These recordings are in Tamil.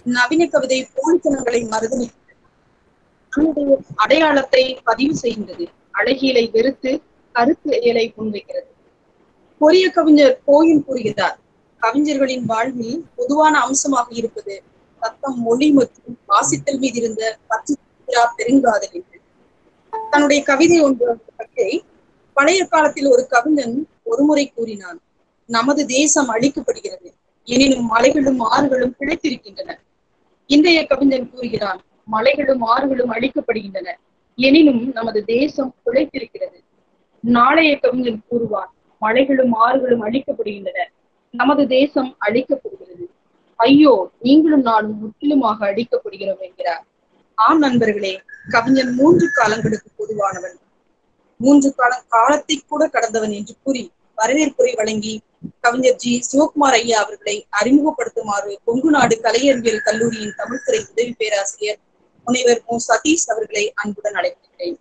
நவீன கவிதை போலித்தனங்களை மறுதளிக்கிறது தன்னுடைய அடையாளத்தை பதிவு செய்கின்றது அழகியலை வெறுத்து கருத்து இயலை முன்வைக்கிறது கொரிய கவிஞர் கோயின் கூறுகிறார் கவிஞர்களின் வாழ்வில் பொதுவான அம்சமாக இருப்பது தத்தம் மொழி மற்றும் வாசித்தல் மீது இருந்த பற்று பெருங்காதல் என்று தன்னுடைய கவிதை ஒன்று பற்றி பழைய காலத்தில் ஒரு கவிஞன் ஒருமுறை கூறினான் நமது தேசம் அழிக்கப்படுகிறது எனினும் மலைகளும் ஆறுகளும் பிழைத்திருக்கின்றன இன்றைய கவிஞன் கூறுகிறான் மலைகளும் ஆறுகளும் அழிக்கப்படுகின்றன எனினும் நமது தேசம் பிழைத்திருக்கிறது நாளைய கவிஞன் கூறுவான் மலைகளும் ஆறுகளும் அழிக்கப்படுகின்றன நமது தேசம் அழிக்கப்படுகிறது ஐயோ நீங்களும் நானும் முற்றிலுமாக அழிக்கப்படுகிறோம் என்கிறார் ஆம் நண்பர்களே கவிஞன் மூன்று காலங்களுக்கு பொதுவானவன் மூன்று காலம் காலத்தை கூட கடந்தவன் என்று கூறி வரவேற்புரை வழங்கி கவிஞர் ஜி சிவகுமார் ஐயா அவர்களை அறிமுகப்படுத்துமாறு கொங்கு நாடு கலையறிவியல் கல்லூரியின் தமிழ்துறை உதவி பேராசிரியர் முனைவர் மு சதீஷ் அவர்களை அன்புடன் அழைக்கின்றேன்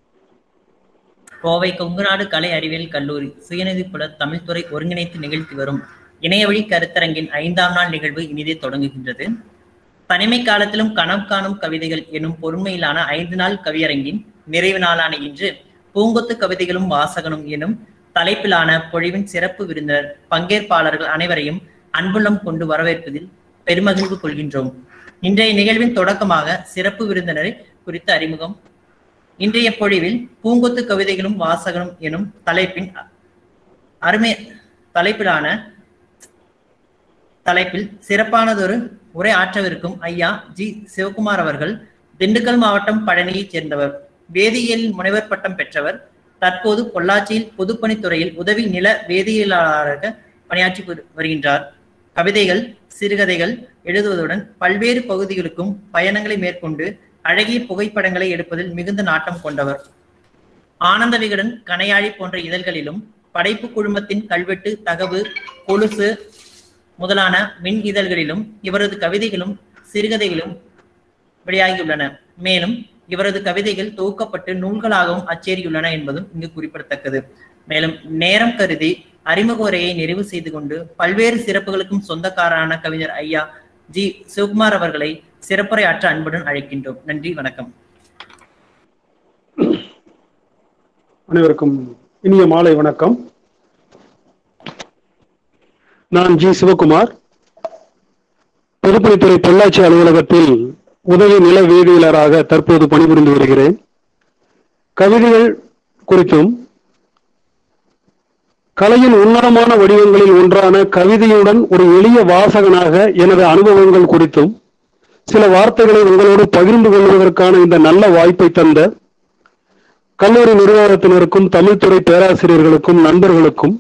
கோவை கொங்குநாடு கலை அறிவியல் கல்லூரி சுயநிதிப்புல தமிழ்துறை ஒருங்கிணைத்து நிகழ்த்தி வரும் இணையவழி கருத்தரங்கின் ஐந்தாம் நாள் நிகழ்வு இனிதே தொடங்குகின்றது தனிமை காலத்திலும் கனவு காணும் கவிதைகள் எனும் பொறுமையிலான ஐந்து நாள் கவியரங்கின் நிறைவு நாளான இன்று பூங்கொத்து கவிதைகளும் வாசகனும் எனும் தலைப்பிலான பொழிவின் சிறப்பு விருந்தினர் பங்கேற்பாளர்கள் அனைவரையும் அன்புள்ளம் கொண்டு வரவேற்பதில் பெருமகிழ்வு கொள்கின்றோம் இன்றைய நிகழ்வின் தொடக்கமாக சிறப்பு விருந்தினரை குறித்த அறிமுகம் இன்றைய பொழிவில் பூங்கொத்து கவிதைகளும் வாசகனும் எனும் தலைப்பின் அருமை தலைப்பிலான தலைப்பில் சிறப்பானதொரு உரை ஆற்றவிருக்கும் ஐயா ஜி சிவகுமார் அவர்கள் திண்டுக்கல் மாவட்டம் பழனியைச் சேர்ந்தவர் வேதியியலில் முனைவர் பட்டம் பெற்றவர் தற்போது பொள்ளாச்சியில் பொதுப்பணித்துறையில் உதவி நில வேதியியலாளராக பணியாற்றி வருகின்றார் கவிதைகள் சிறுகதைகள் எழுதுவதுடன் பல்வேறு பகுதிகளுக்கும் பயணங்களை மேற்கொண்டு அழகிய புகைப்படங்களை எடுப்பதில் மிகுந்த நாட்டம் கொண்டவர் ஆனந்த விகடன் கனையாழி போன்ற இதழ்களிலும் படைப்பு குழுமத்தின் கல்வெட்டு தகவு கொலுசு முதலான மின் இதழ்களிலும் இவரது கவிதைகளும் சிறுகதைகளும் வெளியாகியுள்ளன மேலும் இவரது கவிதைகள் தொகுக்கப்பட்டு நூல்களாகவும் அச்சேறியுள்ளன என்பதும் இங்கு குறிப்பிடத்தக்கது மேலும் நேரம் கருதி அறிமுக உரையை நிறைவு செய்து கொண்டு பல்வேறு சிறப்புகளுக்கும் சொந்தக்காரரான கவிஞர் ஐயா ஜி சிவகுமார் அவர்களை சிறப்புரை ஆற்ற அன்புடன் அழைக்கின்றோம் நன்றி வணக்கம் அனைவருக்கும் இனிய மாலை வணக்கம் நான் ஜி சிவகுமார் பொதுப்பணித்துறை பொள்ளாச்சி அலுவலகத்தில் உதவி நில வேதியியலராக தற்போது பணிபுரிந்து வருகிறேன் கவிதைகள் குறித்தும் கலையின் உன்னதமான வடிவங்களில் ஒன்றான கவிதையுடன் ஒரு எளிய வாசகனாக எனது அனுபவங்கள் குறித்தும் சில வார்த்தைகளை உங்களோடு பகிர்ந்து கொள்வதற்கான இந்த நல்ல வாய்ப்பை தந்த கல்லூரி நிர்வாகத்தினருக்கும் தமிழ்துறை பேராசிரியர்களுக்கும் நண்பர்களுக்கும்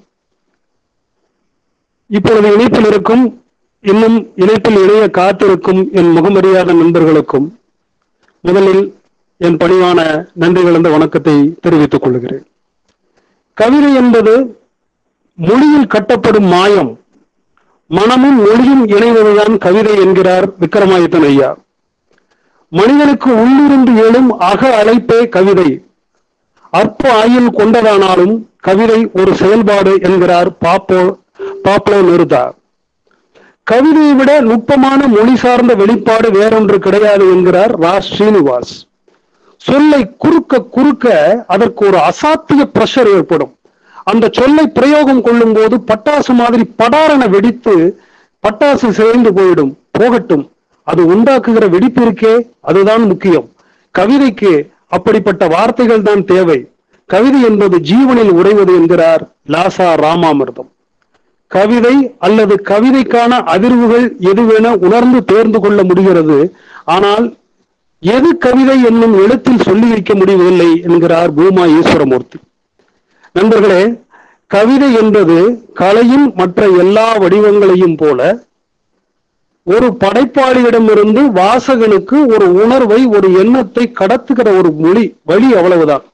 இப்பொழுது இணைப்பில் இருக்கும் இன்னும் இணைப்பில் இணைய காத்திருக்கும் என் முகமறியாத நண்பர்களுக்கும் முதலில் என் பணிவான நன்றி கலந்த வணக்கத்தை தெரிவித்துக் கொள்கிறேன் கவிதை என்பது மொழியில் கட்டப்படும் மாயம் மனமும் மொழியும் இணைவதுதான் கவிதை என்கிறார் விக்ரமாதித்தன் ஐயா மனிதனுக்கு உள்ளிருந்து எழும் அக அழைப்பே கவிதை அற்ப ஆயுள் கொண்டதானாலும் கவிதை ஒரு செயல்பாடு என்கிறார் பாப்போ பாப்லோ நிருதா கவிதையை விட நுட்பமான மொழி சார்ந்த வெளிப்பாடு வேறொன்று கிடையாது என்கிறார் ரா ஸ்ரீனிவாஸ் சொல்லை குறுக்க குறுக்க அதற்கு ஒரு அசாத்திய பிரஷர் ஏற்படும் அந்த சொல்லை பிரயோகம் கொள்ளும் போது பட்டாசு மாதிரி படாரென வெடித்து பட்டாசு சிதைந்து போயிடும் போகட்டும் அது உண்டாக்குகிற வெடிப்பு இருக்கே அதுதான் முக்கியம் கவிதைக்கு அப்படிப்பட்ட வார்த்தைகள் தான் தேவை கவிதை என்பது ஜீவனில் உறைவது என்கிறார் லாசா ராமாமிர்தம் கவிதை அல்லது கவிதைக்கான அதிர்வுகள் எதுவென உணர்ந்து தேர்ந்து கொள்ள முடிகிறது ஆனால் எது கவிதை என்னும் எழுத்தில் சொல்லி வைக்க முடிவதில்லை என்கிறார் பூமா ஈஸ்வரமூர்த்தி நண்பர்களே கவிதை என்பது கலையின் மற்ற எல்லா வடிவங்களையும் போல ஒரு படைப்பாளியிடமிருந்து வாசகனுக்கு ஒரு உணர்வை ஒரு எண்ணத்தை கடத்துகிற ஒரு மொழி வழி அவ்வளவுதான்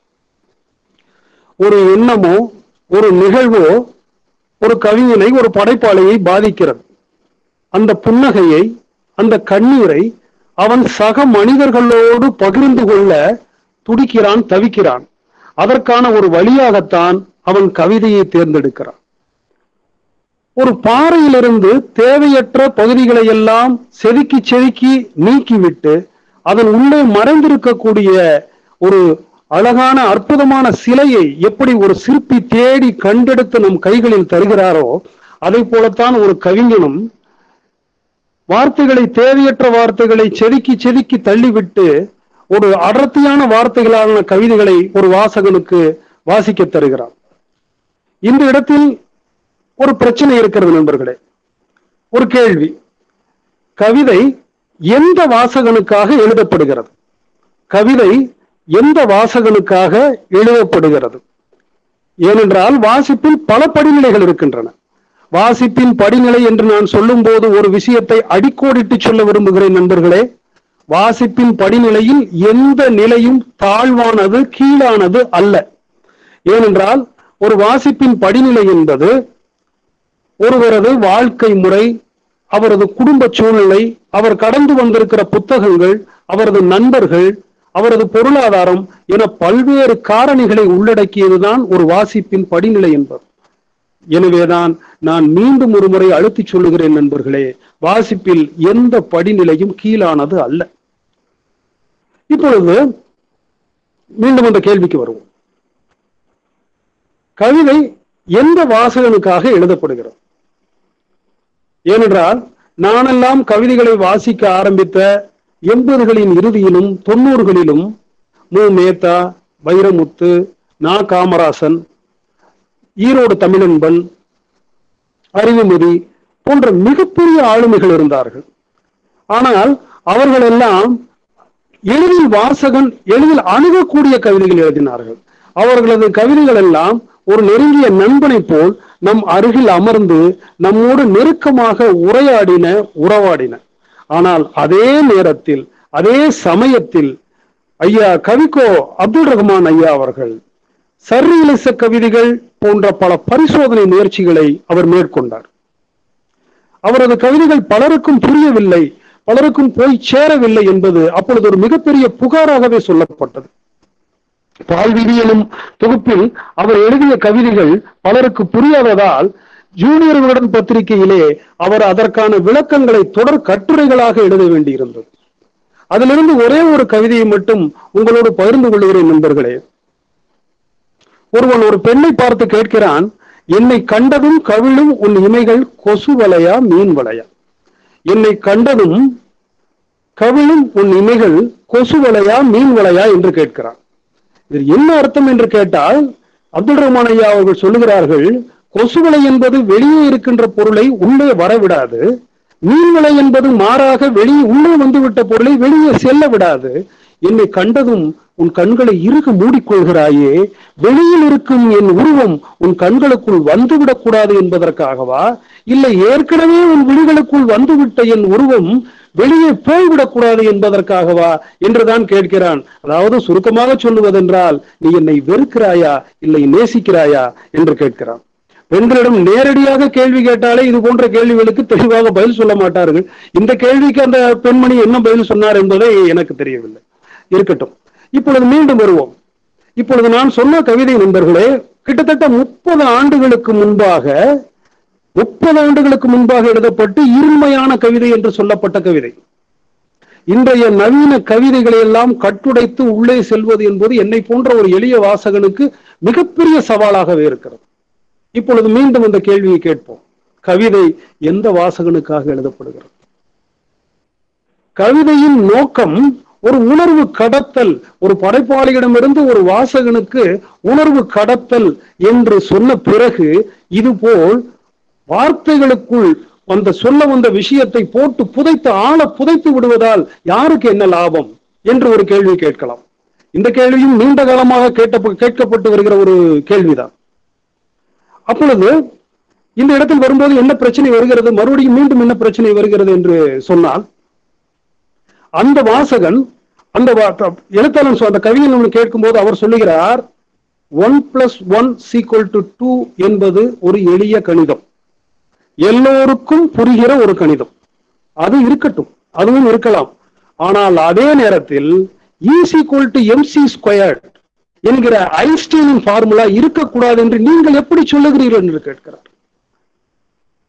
ஒரு எண்ணமோ ஒரு நிகழ்வோ ஒரு கவிஞனை ஒரு படைப்பாளியை பாதிக்கிறது அந்த புன்னகையை அந்த கண்ணீரை அவன் சக மனிதர்களோடு பகிர்ந்து கொள்ள துடிக்கிறான் தவிக்கிறான் அதற்கான ஒரு வழியாகத்தான் அவன் கவிதையை தேர்ந்தெடுக்கிறான் ஒரு பாறையிலிருந்து தேவையற்ற பகுதிகளை எல்லாம் செதுக்கி செதுக்கி நீக்கிவிட்டு அதன் உள்ளே மறைந்திருக்கக்கூடிய ஒரு அழகான அற்புதமான சிலையை எப்படி ஒரு சிற்பி தேடி கண்டெடுத்து நம் கைகளில் தருகிறாரோ அதை போலத்தான் ஒரு கவிஞனும் வார்த்தைகளை தேவையற்ற வார்த்தைகளை செதுக்கி செதுக்கி தள்ளிவிட்டு ஒரு அடர்த்தியான வார்த்தைகளான கவிதைகளை ஒரு வாசகனுக்கு வாசிக்க தருகிறார் இந்த இடத்தில் ஒரு பிரச்சனை இருக்கிறது நண்பர்களே ஒரு கேள்வி கவிதை எந்த வாசகனுக்காக எழுதப்படுகிறது கவிதை எந்த வாசகனுக்காக எழுதப்படுகிறது ஏனென்றால் வாசிப்பில் பல படிநிலைகள் இருக்கின்றன வாசிப்பின் படிநிலை என்று நான் சொல்லும் போது ஒரு விஷயத்தை அடிக்கோடிட்டு சொல்ல விரும்புகிறேன் நண்பர்களே வாசிப்பின் படிநிலையில் எந்த நிலையும் தாழ்வானது கீழானது அல்ல ஏனென்றால் ஒரு வாசிப்பின் படிநிலை என்பது ஒருவரது வாழ்க்கை முறை அவரது குடும்ப சூழ்நிலை அவர் கடந்து வந்திருக்கிற புத்தகங்கள் அவரது நண்பர்கள் அவரது பொருளாதாரம் என பல்வேறு காரணிகளை உள்ளடக்கியதுதான் ஒரு வாசிப்பின் படிநிலை என்பது எனவேதான் நான் மீண்டும் ஒரு முறை அழுத்தி சொல்லுகிறேன் நண்பர்களே வாசிப்பில் எந்த படிநிலையும் கீழானது அல்ல இப்பொழுது மீண்டும் அந்த கேள்விக்கு வருவோம் கவிதை எந்த வாசகனுக்காக எழுதப்படுகிறது ஏனென்றால் நானெல்லாம் கவிதைகளை வாசிக்க ஆரம்பித்த எண்பதுகளின் இறுதியிலும் தொண்ணூறுகளிலும் மு மேத்தா வைரமுத்து நா காமராசன் ஈரோடு தமிழன்பன் அறிவுமதி போன்ற மிகப்பெரிய ஆளுமைகள் இருந்தார்கள் ஆனால் அவர்கள் எல்லாம் எளிதில் வாசகன் எளிதில் அணுகக்கூடிய கவிதைகள் எழுதினார்கள் அவர்களது கவிதைகள் எல்லாம் ஒரு நெருங்கிய நண்பனை போல் நம் அருகில் அமர்ந்து நம்மோடு நெருக்கமாக உரையாடின உறவாடின ஆனால் அதே நேரத்தில் அதே சமயத்தில் ஐயா கவிக்கோ அப்துல் ரஹ்மான் ஐயா அவர்கள் சர்ரியலிச கவிதைகள் போன்ற பல பரிசோதனை முயற்சிகளை அவர் மேற்கொண்டார் அவரது கவிதைகள் பலருக்கும் புரியவில்லை பலருக்கும் போய் சேரவில்லை என்பது அப்பொழுது ஒரு மிகப்பெரிய புகாராகவே சொல்லப்பட்டது பால்வீதியிலும் தொகுப்பில் அவர் எழுதிய கவிதைகள் பலருக்கு புரியாததால் ஜூனியர் விகடன் பத்திரிகையிலே அவர் அதற்கான விளக்கங்களை தொடர் கட்டுரைகளாக எழுத வேண்டியிருந்தது அதிலிருந்து ஒரே ஒரு கவிதையை மட்டும் உங்களோடு பகிர்ந்து கொள்கிறேன் நண்பர்களே ஒருவன் ஒரு பெண்ணை பார்த்து கேட்கிறான் என்னை கண்டதும் கவிழும் உன் இமைகள் கொசு வலையா மீன் வலையா என்னை கண்டதும் கவிழும் உன் இமைகள் கொசு வலையா மீன் வலையா என்று கேட்கிறான் இதில் என்ன அர்த்தம் என்று கேட்டால் அப்துல் ரஹ்மான் ஐயா அவர்கள் சொல்லுகிறார்கள் கொசுவலை என்பது வெளியே இருக்கின்ற பொருளை உள்ளே வரவிடாது மீன்வலை என்பது மாறாக வெளியே உள்ளே வந்துவிட்ட பொருளை வெளியே செல்ல விடாது என்னை கண்டதும் உன் கண்களை இறுக மூடிக்கொள்கிறாயே வெளியில் இருக்கும் என் உருவம் உன் கண்களுக்குள் வந்துவிடக் கூடாது என்பதற்காகவா இல்லை ஏற்கனவே உன் விழிகளுக்குள் வந்துவிட்ட என் உருவம் வெளியே போய்விடக் கூடாது என்பதற்காகவா என்றுதான் கேட்கிறான் அதாவது சுருக்கமாக சொல்லுவதென்றால் நீ என்னை வெறுக்கிறாயா இல்லை நேசிக்கிறாயா என்று கேட்கிறான் பெண்களிடம் நேரடியாக கேள்வி கேட்டாலே இது போன்ற கேள்விகளுக்கு தெளிவாக பதில் சொல்ல மாட்டார்கள் இந்த கேள்விக்கு அந்த பெண்மணி என்ன பதில் சொன்னார் என்பதை எனக்கு தெரியவில்லை இருக்கட்டும் இப்பொழுது மீண்டும் வருவோம் இப்பொழுது நான் சொன்ன கவிதை நண்பர்களே கிட்டத்தட்ட முப்பது ஆண்டுகளுக்கு முன்பாக முப்பது ஆண்டுகளுக்கு முன்பாக எழுதப்பட்டு இருமையான கவிதை என்று சொல்லப்பட்ட கவிதை இன்றைய நவீன கவிதைகளை எல்லாம் கட்டுடைத்து உள்ளே செல்வது என்பது என்னை போன்ற ஒரு எளிய வாசகனுக்கு மிகப்பெரிய சவாலாகவே இருக்கிறது இப்பொழுது மீண்டும் இந்த கேள்வியை கேட்போம் கவிதை எந்த வாசகனுக்காக எழுதப்படுகிறது கவிதையின் நோக்கம் ஒரு உணர்வு கடத்தல் ஒரு படைப்பாளியிடமிருந்து ஒரு வாசகனுக்கு உணர்வு கடத்தல் என்று சொன்ன பிறகு இதுபோல் வார்த்தைகளுக்குள் அந்த சொல்ல வந்த விஷயத்தை போட்டு புதைத்து ஆழ புதைத்து விடுவதால் யாருக்கு என்ன லாபம் என்று ஒரு கேள்வி கேட்கலாம் இந்த கேள்வியும் நீண்ட காலமாக கேட்ட கேட்கப்பட்டு வருகிற ஒரு கேள்விதான் அப்பொழுது இந்த இடத்தில் வரும்போது என்ன பிரச்சனை வருகிறது மறுபடியும் மீண்டும் என்ன பிரச்சனை வருகிறது என்று சொன்னால் அந்த வாசகன் அந்த எழுத்தாளன் அந்த கவிஞன் கேட்கும் போது அவர் சொல்லுகிறார் one plus one sequel to two என்பது ஒரு எளிய கணிதம் எல்லோருக்கும் புரிகிற ஒரு கணிதம் அது இருக்கட்டும் அதுவும் இருக்கலாம் ஆனால் அதே நேரத்தில் ஈஸிக்வல் டு எம்சி ஸ்கொயர்ட் என்கிற ஐன்ஸ்டீனின் ஃபார்முலா இருக்கக்கூடாது என்று நீங்கள் எப்படி சொல்லுகிறீர்கள் என்று கேட்கிறார்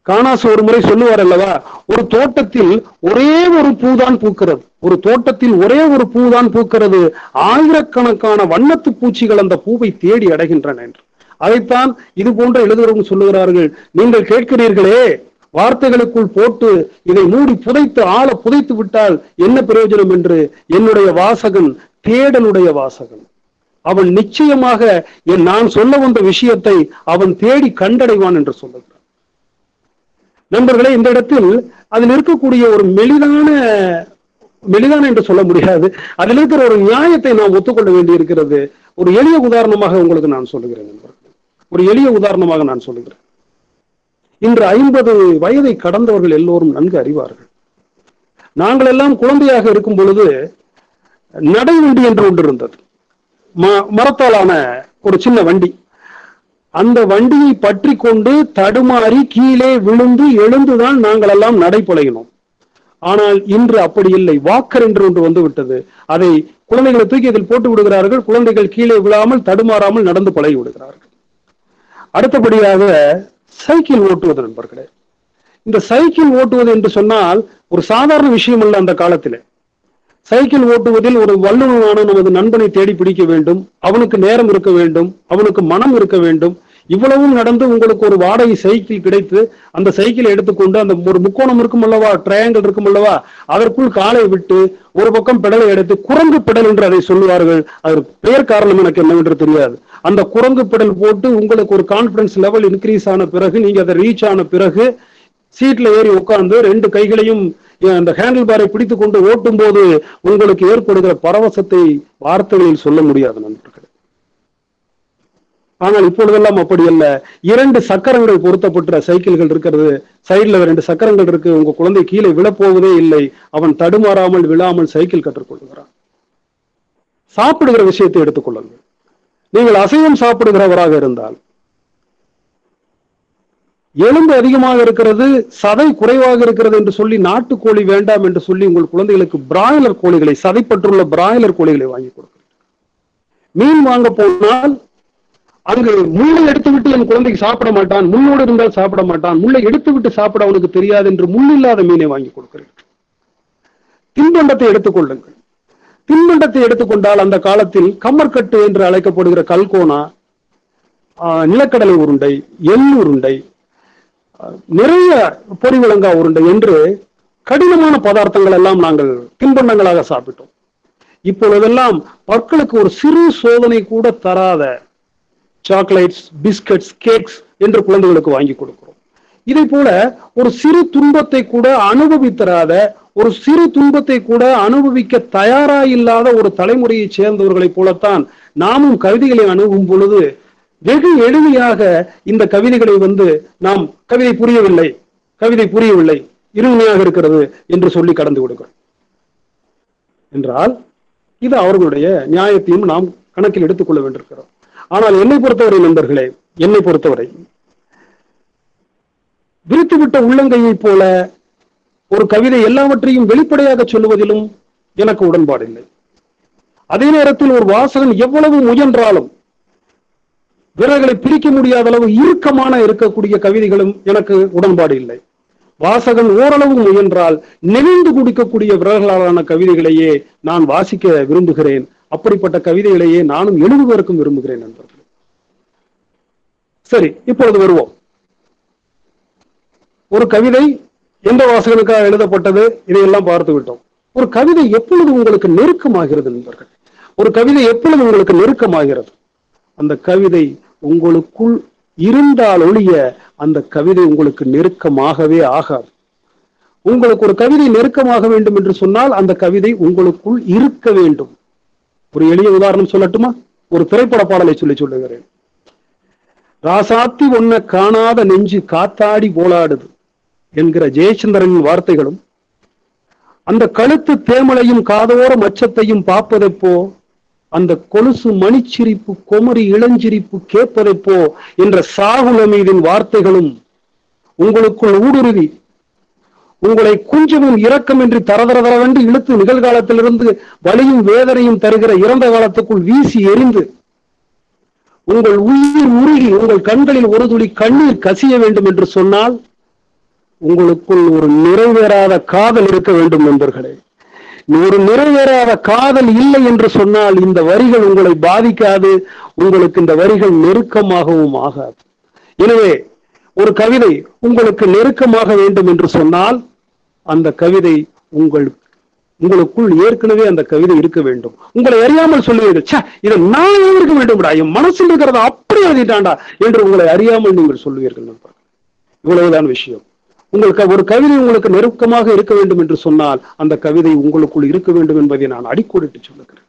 காணாசு ஒரு முறை சொல்லுவார் அல்லவா ஒரு தோட்டத்தில் ஒரே ஒரு பூதான் பூக்கிறது ஒரு தோட்டத்தில் ஒரே ஒரு பூதான் பூக்கிறது ஆயிரக்கணக்கான வண்ணத்து பூச்சிகள் அந்த பூவை தேடி அடைகின்றன என்று அதைத்தான் இது போன்ற எழுதுகிறவங்க சொல்லுகிறார்கள் நீங்கள் கேட்கிறீர்களே வார்த்தைகளுக்குள் போட்டு இதை மூடி புதைத்து ஆழ புதைத்து விட்டால் என்ன பிரயோஜனம் என்று என்னுடைய வாசகன் தேடலுடைய வாசகன் அவன் நிச்சயமாக என் நான் சொல்ல வந்த விஷயத்தை அவன் தேடி கண்டடைவான் என்று சொல்லுகிறான் நண்பர்களே இந்த இடத்தில் அதில் இருக்கக்கூடிய ஒரு மெலிதான மெலிதான என்று சொல்ல முடியாது அதில் இருக்கிற ஒரு நியாயத்தை நாம் ஒத்துக்கொள்ள வேண்டி இருக்கிறது ஒரு எளிய உதாரணமாக உங்களுக்கு நான் சொல்லுகிறேன் நண்பர்களே ஒரு எளிய உதாரணமாக நான் சொல்லுகிறேன் இன்று ஐம்பது வயதை கடந்தவர்கள் எல்லோரும் நன்கு அறிவார்கள் நாங்கள் எல்லாம் குழந்தையாக இருக்கும் பொழுது நடைவண்டி என்று ஒன்று இருந்தது ம- மரத்தாலான ஒரு சின்ன வண்டி அந்த வண்டியை பற்றி கொண்டு தடுமாறி கீழே விழுந்து எழுந்துதான் நாங்கள் எல்லாம் நடைபழகினோம் ஆனால் இன்று அப்படி இல்லை வாக்கர் என்று ஒன்று வந்து விட்டது அதை குழந்தைகளை தூக்கி அதில் போட்டு விடுகிறார்கள் குழந்தைகள் கீழே விழாமல் தடுமாறாமல் நடந்து பழகி விடுகிறார்கள் அடுத்தபடியாக சைக்கிள் ஓட்டுவது நண்பர்களே இந்த சைக்கிள் ஓட்டுவது என்று சொன்னால் ஒரு சாதாரண விஷயம் அல்ல அந்த காலத்திலே சைக்கிள் ஓட்டுவதில் ஒரு வல்லுநரான நமது நண்பனை தேடி பிடிக்க வேண்டும் அவனுக்கு நேரம் இருக்க வேண்டும் அவனுக்கு மனம் இருக்க வேண்டும் இவ்வளவும் நடந்து உங்களுக்கு ஒரு வாடகை சைக்கிள் கிடைத்து அந்த சைக்கிளை எடுத்துக்கொண்டு அந்த ஒரு முக்கோணம் இருக்கும் அல்லவா ட்ரையாங்கிள் இருக்கும் அல்லவா அதற்குள் காலை விட்டு ஒரு பக்கம் பெடலை எடுத்து குரங்கு பெடல் என்று அதை சொல்லுவார்கள் அதற்கு பெயர் காரணம் எனக்கு என்னவென்று தெரியாது அந்த குரங்கு பெடல் போட்டு உங்களுக்கு ஒரு கான்பிடன்ஸ் லெவல் இன்க்ரீஸ் ஆன பிறகு நீங்க அதை ரீச் ஆன பிறகு சீட்ல ஏறி உட்கார்ந்து ரெண்டு கைகளையும் அஹ், அந்த ஹேண்டில் பாரை பிடித்து கொண்டு ஓட்டும் போது உங்களுக்கு ஏற்படுகிற பரவசத்தை வார்த்தைகளில் சொல்ல முடியாது நண்பர்களே ஆனால் இப்பொழுதெல்லாம் அப்படி அல்ல இரண்டு சக்கரங்கள் பொருத்தப்பட்ட சைக்கிள்கள் இருக்கிறது சைடுல ரெண்டு சக்கரங்கள் இருக்கு உங்க குழந்தை கீழே விழப்போவதே இல்லை அவன் தடுமாறாமல் விழாமல் சைக்கிள் கற்றுக்கொள்கிறான் சாப்பிடுகிற விஷயத்தை எடுத்துக்கொள்ளுங்கள் நீங்கள் அசைவம் சாப்பிடுகிறவராக இருந்தால் எலும்பு அதிகமாக இருக்கிறது சதை குறைவாக இருக்கிறது என்று சொல்லி நாட்டுக்கோழி வேண்டாம் என்று சொல்லி உங்கள் குழந்தைகளுக்கு பிராய்லர் கோழிகளை சதைப்பற்றுள்ள பிராய்லர் கோழிகளை வாங்கி கொடுக்கிறீர்கள் மீன் வாங்க போனால் அங்கு முள்ளை எடுத்துவிட்டு என் குழந்தைக்கு சாப்பிட மாட்டான் முள்ளோடு இருந்தால் சாப்பிட மாட்டான் முள்ளை எடுத்துவிட்டு சாப்பிட அவனுக்கு தெரியாது என்று முள் இல்லாத மீனை வாங்கி கொடுக்கிறீர்கள் தின்பண்டத்தை எடுத்துக்கொள்ளுங்கள் தின்பண்டத்தை எடுத்துக்கொண்டால் அந்த காலத்தில் கம்மர்கட்டு என்று அழைக்கப்படுகிற கல்கோனா ஆஹ், நிலக்கடலை உருண்டை எள் உருண்டை ஆஹ், நிறைய பொறிவிலங்கா உருண்டை என்று கடினமான பதார்த்தங்கள் எல்லாம் நாங்கள் தின்பண்டங்களாக சாப்பிட்டோம் இப்பொழுதெல்லாம் பற்களுக்கு ஒரு சிறு சோதனை கூட தராத சாக்லேட்ஸ் பிஸ்கட்ஸ் கேக்ஸ் என்று குழந்தைகளுக்கு வாங்கி கொடுக்கிறோம் இதை போல ஒரு சிறு துன்பத்தை கூட அனுபவித்தராத ஒரு சிறு துன்பத்தை கூட அனுபவிக்க தயாராயில்லாத ஒரு தலைமுறையைச் சேர்ந்தவர்களைப் போலத்தான் நாமும் கவிதைகளை அணுகும் பொழுது வெகு எளிமையாக இந்த கவிதைகளை வந்து நாம் கவிதை புரியவில்லை கவிதை புரியவில்லை இருமையாக இருக்கிறது என்று சொல்லி கடந்து விடுகிறோம் என்றால் இது அவர்களுடைய நியாயத்தையும் நாம் கணக்கில் எடுத்துக்கொள்ள வேண்டியிருக்கிறோம் ஆனால் என்னை பொறுத்தவரை நண்பர்களே என்னை பொறுத்தவரை விரித்துவிட்ட உள்ளங்கையைப் போல ஒரு கவிதை எல்லாவற்றையும் வெளிப்படையாக சொல்லுவதிலும் எனக்கு உடன்பாடில்லை அதே நேரத்தில் ஒரு வாசகன் எவ்வளவு முயன்றாலும் விரல்களை பிரிக்க முடியாத அளவு இறுக்கமான இருக்கக்கூடிய கவிதைகளும் எனக்கு உடன்பாடு இல்லை வாசகன் ஓரளவு முயன்றால் நெளிந்து குடிக்கக்கூடிய விரல்களாலான கவிதைகளையே நான் வாசிக்க விரும்புகிறேன் அப்படிப்பட்ட கவிதைகளையே நானும் எழுதுவதற்கும் விரும்புகிறேன் நண்பர்களே சரி இப்பொழுது வருவோம் ஒரு கவிதை எந்த வாசகனுக்காக எழுதப்பட்டது இதையெல்லாம் பார்த்து விட்டோம் ஒரு கவிதை எப்பொழுது உங்களுக்கு நெருக்கமாகிறது நண்பர்கள் ஒரு கவிதை எப்பொழுது உங்களுக்கு நெருக்கமாகிறது அந்த கவிதை உங்களுக்குள் இருந்தால் ஒழிய அந்த கவிதை உங்களுக்கு நெருக்கமாகவே ஆகாது உங்களுக்கு ஒரு கவிதை நெருக்கமாக வேண்டும் என்று சொன்னால் அந்த கவிதை உங்களுக்குள் இருக்க வேண்டும் ஒரு எளிய உதாரணம் சொல்லட்டுமா ஒரு திரைப்பட பாடலை சொல்லி சொல்லுகிறேன் ராசாத்தி ஒன்ன காணாத நெஞ்சு காத்தாடி போலாடுது என்கிற ஜெயச்சந்திரனின் வார்த்தைகளும் அந்த கழுத்து தேமலையும் காதோர மச்சத்தையும் பார்ப்பதைப்போ அந்த கொலுசு மணிச்சிரிப்பு கொமரி இளஞ்சிரிப்பு கேட்பதைப்போ என்ற சாகுல மீதின் வார்த்தைகளும் உங்களுக்குள் ஊடுருவி உங்களை குஞ்சமும் இரக்கமின்றி தரதரதரவென்று இழுத்து நிகழ்காலத்திலிருந்து வலியும் வேதனையும் தருகிற இறந்த காலத்துக்குள் வீசி எரிந்து உங்கள் உயிர் உருகி உங்கள் கண்களில் ஒரு துளி கண்ணீர் கசிய வேண்டும் என்று சொன்னால் உங்களுக்குள் ஒரு நிறைவேறாத காதல் இருக்க வேண்டும் நண்பர்களே ஒரு நிறைவேறாத காதல் இல்லை என்று சொன்னால் இந்த வரிகள் உங்களை பாதிக்காது உங்களுக்கு இந்த வரிகள் நெருக்கமாகவும் ஆகாது எனவே ஒரு கவிதை உங்களுக்கு நெருக்கமாக வேண்டும் என்று சொன்னால் அந்த கவிதை உங்கள் உங்களுக்குள் ஏற்கனவே அந்த கவிதை இருக்க வேண்டும் உங்களை அறியாமல் சொல்லுவீர்கள் ச்சே இதை நான் எழுதியிருக்க வேண்டும்டா என் மனசில் இருக்கிறத அப்படி எழுதிட்டான்டா என்று உங்களை அறியாமல் நீங்கள் சொல்லுவீர்கள் நண்பர்கள் இவ்வளவுதான் விஷயம் உங்களுக்கு ஒரு கவிதை உங்களுக்கு நெருக்கமாக இருக்க வேண்டும் என்று சொன்னால் அந்த கவிதை உங்களுக்குள் இருக்க வேண்டும் என்பதை நான் அடிக்கோடிட்டு சொல்லுகிறேன்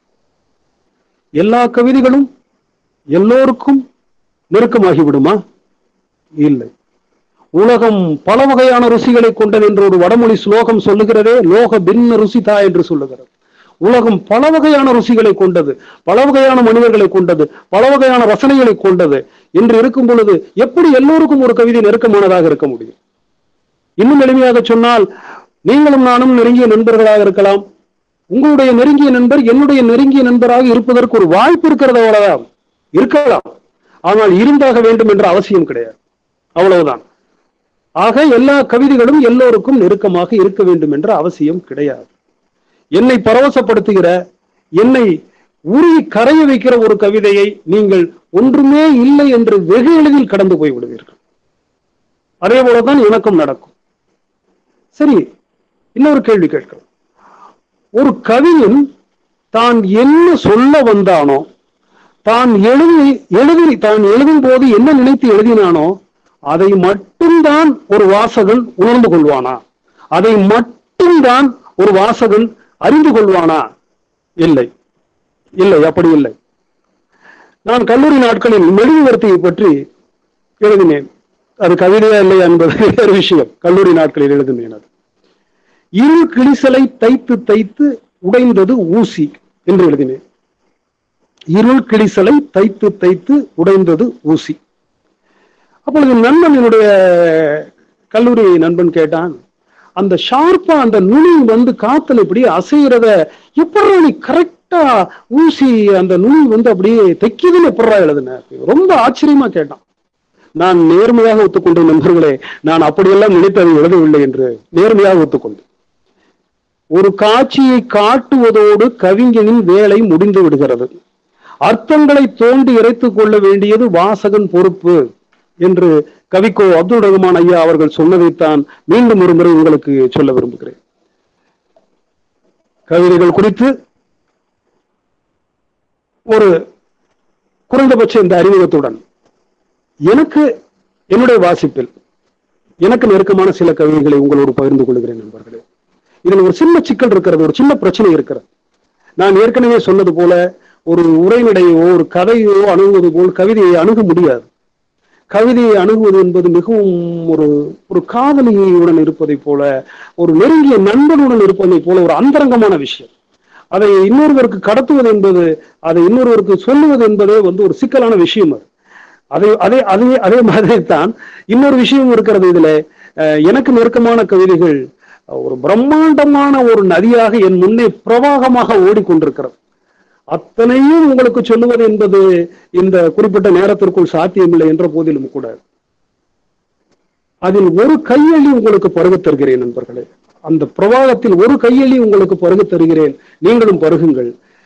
எல்லா கவிதைகளும் எல்லோருக்கும் நெருக்கமாகி விடுமா இல்லை உலகம் பல வகையான ருசிகளை கொண்டது என்று ஒரு வடமொழி ஸ்லோகம் சொல்லுகிறதே லோக பின்ன ருசிதா என்று சொல்லுகிறது உலகம் பல வகையான ருசிகளை கொண்டது பல வகையான மனிதர்களை கொண்டது பல வகையான ரசனைகளை கொண்டது என்று இருக்கும் பொழுது எப்படி எல்லோருக்கும் ஒரு கவிதை நெருக்கமானதாக இருக்க முடியும் இன்னும் எளிமையாக சொன்னால் நீங்களும் நானும் நெருங்கிய நண்பர்களாக இருக்கலாம் உங்களுடைய நெருங்கிய நண்பர் என்னுடைய நெருங்கிய நண்பராக இருப்பதற்கு ஒரு வாய்ப்பு இருக்கிறது அவ்வளவுதான் இருக்கலாம் ஆனால் இருந்தாக வேண்டும் என்ற அவசியம் கிடையாது அவ்வளவுதான் ஆக எல்லா கவிதைகளும் எல்லோருக்கும் நெருக்கமாக இருக்க வேண்டும் என்ற அவசியம் கிடையாது என்னை பரவசப்படுத்துகிற என்னை உருகி கரைய வைக்கிற ஒரு கவிதையை நீங்கள் ஒன்றுமே இல்லை என்று வெகு எளிதில் கடந்து போய் விடுவீர்கள் அதே போலதான் எனக்கும் நடக்கும் சரி இன்னொரு கேள்வி கேட்கிறோம் ஒரு கவிஞன் தான் என்ன சொல்ல வந்தானோ தான் எழுதி எழுதி தான் எழுதும் போது என்ன நினைத்து எழுதினானோ அதை மட்டும்தான் ஒரு வாசகன் உணர்ந்து கொள்வானா அதை மட்டும்தான் ஒரு வாசகன் அறிந்து கொள்வானா இல்லை இல்லை அப்படி இல்லை நான் கல்லூரி நாட்களில் மெழுகுவர்த்தியை பற்றி எழுதினேன் அது கவிதையா இல்லையா என்பது வேறு விஷயம் கல்லூரி நாட்களில் எழுதினேன் அது இரு கிளிசலை தைத்து தைத்து உடைந்தது ஊசி என்று எழுதினேன் இருள் கிளிசலை தைத்து தைத்து உடைந்தது ஊசி அப்பொழுது நண்பன் என்னுடைய கல்லூரி நண்பன் கேட்டான் அந்த ஷார்ப்பா அந்த நுனி வந்து காத்துல இப்படி அசைகிறத எப்படா நீ கரெக்டா ஊசி அந்த நுனி வந்து அப்படியே தைக்குதுன்னு எப்படா எழுதுன ரொம்ப ஆச்சரியமா கேட்டான் நான் நேர்மையாக ஒத்துக்கொண்டேன் நண்பர்களே நான் அப்படியெல்லாம் நினைத்து அதை எழுதவில்லை என்று நேர்மையாக ஒத்துக்கொண்டேன் ஒரு காட்சியை காட்டுவதோடு கவிஞனின் வேலை முடிந்து விடுகிறது அர்த்தங்களை தோண்டி இறைத்துக் கொள்ள வேண்டியது வாசகன் பொறுப்பு என்று கவிக்கோ அப்துல் ரஹ்மான் ஐயா அவர்கள் சொன்னதைத்தான் மீண்டும் ஒரு முறை உங்களுக்கு சொல்ல விரும்புகிறேன் கவிதைகள் குறித்து ஒரு குறைந்தபட்ச இந்த அறிமுகத்துடன் எனக்கு என்னுடைய வாசிப்பில் எனக்கு நெருக்கமான சில கவிதைகளை உங்களோடு பகிர்ந்து கொள்கிறேன் நண்பர்களே இதில் ஒரு சின்ன சிக்கல் இருக்கிறது ஒரு சின்ன பிரச்சனை இருக்கிறது நான் ஏற்கனவே சொன்னது போல ஒரு உரைநடையோ ஒரு கதையோ அணுகுவது போல் கவிதையை அணுக முடியாது கவிதையை அணுகுவது என்பது மிகவும் ஒரு ஒரு காதலியுடன் இருப்பதை போல ஒரு நெருங்கிய நண்பனுடன் இருப்பதை போல ஒரு அந்தரங்கமான விஷயம் அதை இன்னொருவருக்கு கடத்துவது என்பது அதை இன்னொருவருக்கு சொல்லுவது என்பதே வந்து ஒரு சிக்கலான விஷயம் அது அதை அதே அதே அதே மாதிரி தான் இன்னொரு விஷயம் இருக்கிறது இதுல அஹ், எனக்கு நெருக்கமான கவிதைகள் ஒரு பிரம்மாண்டமான ஒரு நதியாக என் முன்னே பிரவாகமாக ஓடிக்கொண்டிருக்கிறது அத்தனையும் உங்களுக்கு சொல்லுவது என்பது இந்த குறிப்பிட்ட நேரத்திற்குள் சாத்தியமில்லை என்ற போதிலும் கூட அதில் ஒரு கையெழி உங்களுக்கு பருகத் தருகிறேன் நண்பர்களே அந்த பிரவாகத்தில் ஒரு கையெழி உங்களுக்கு பருகத் தருகிறேன் நீங்களும் பருகுங்கள்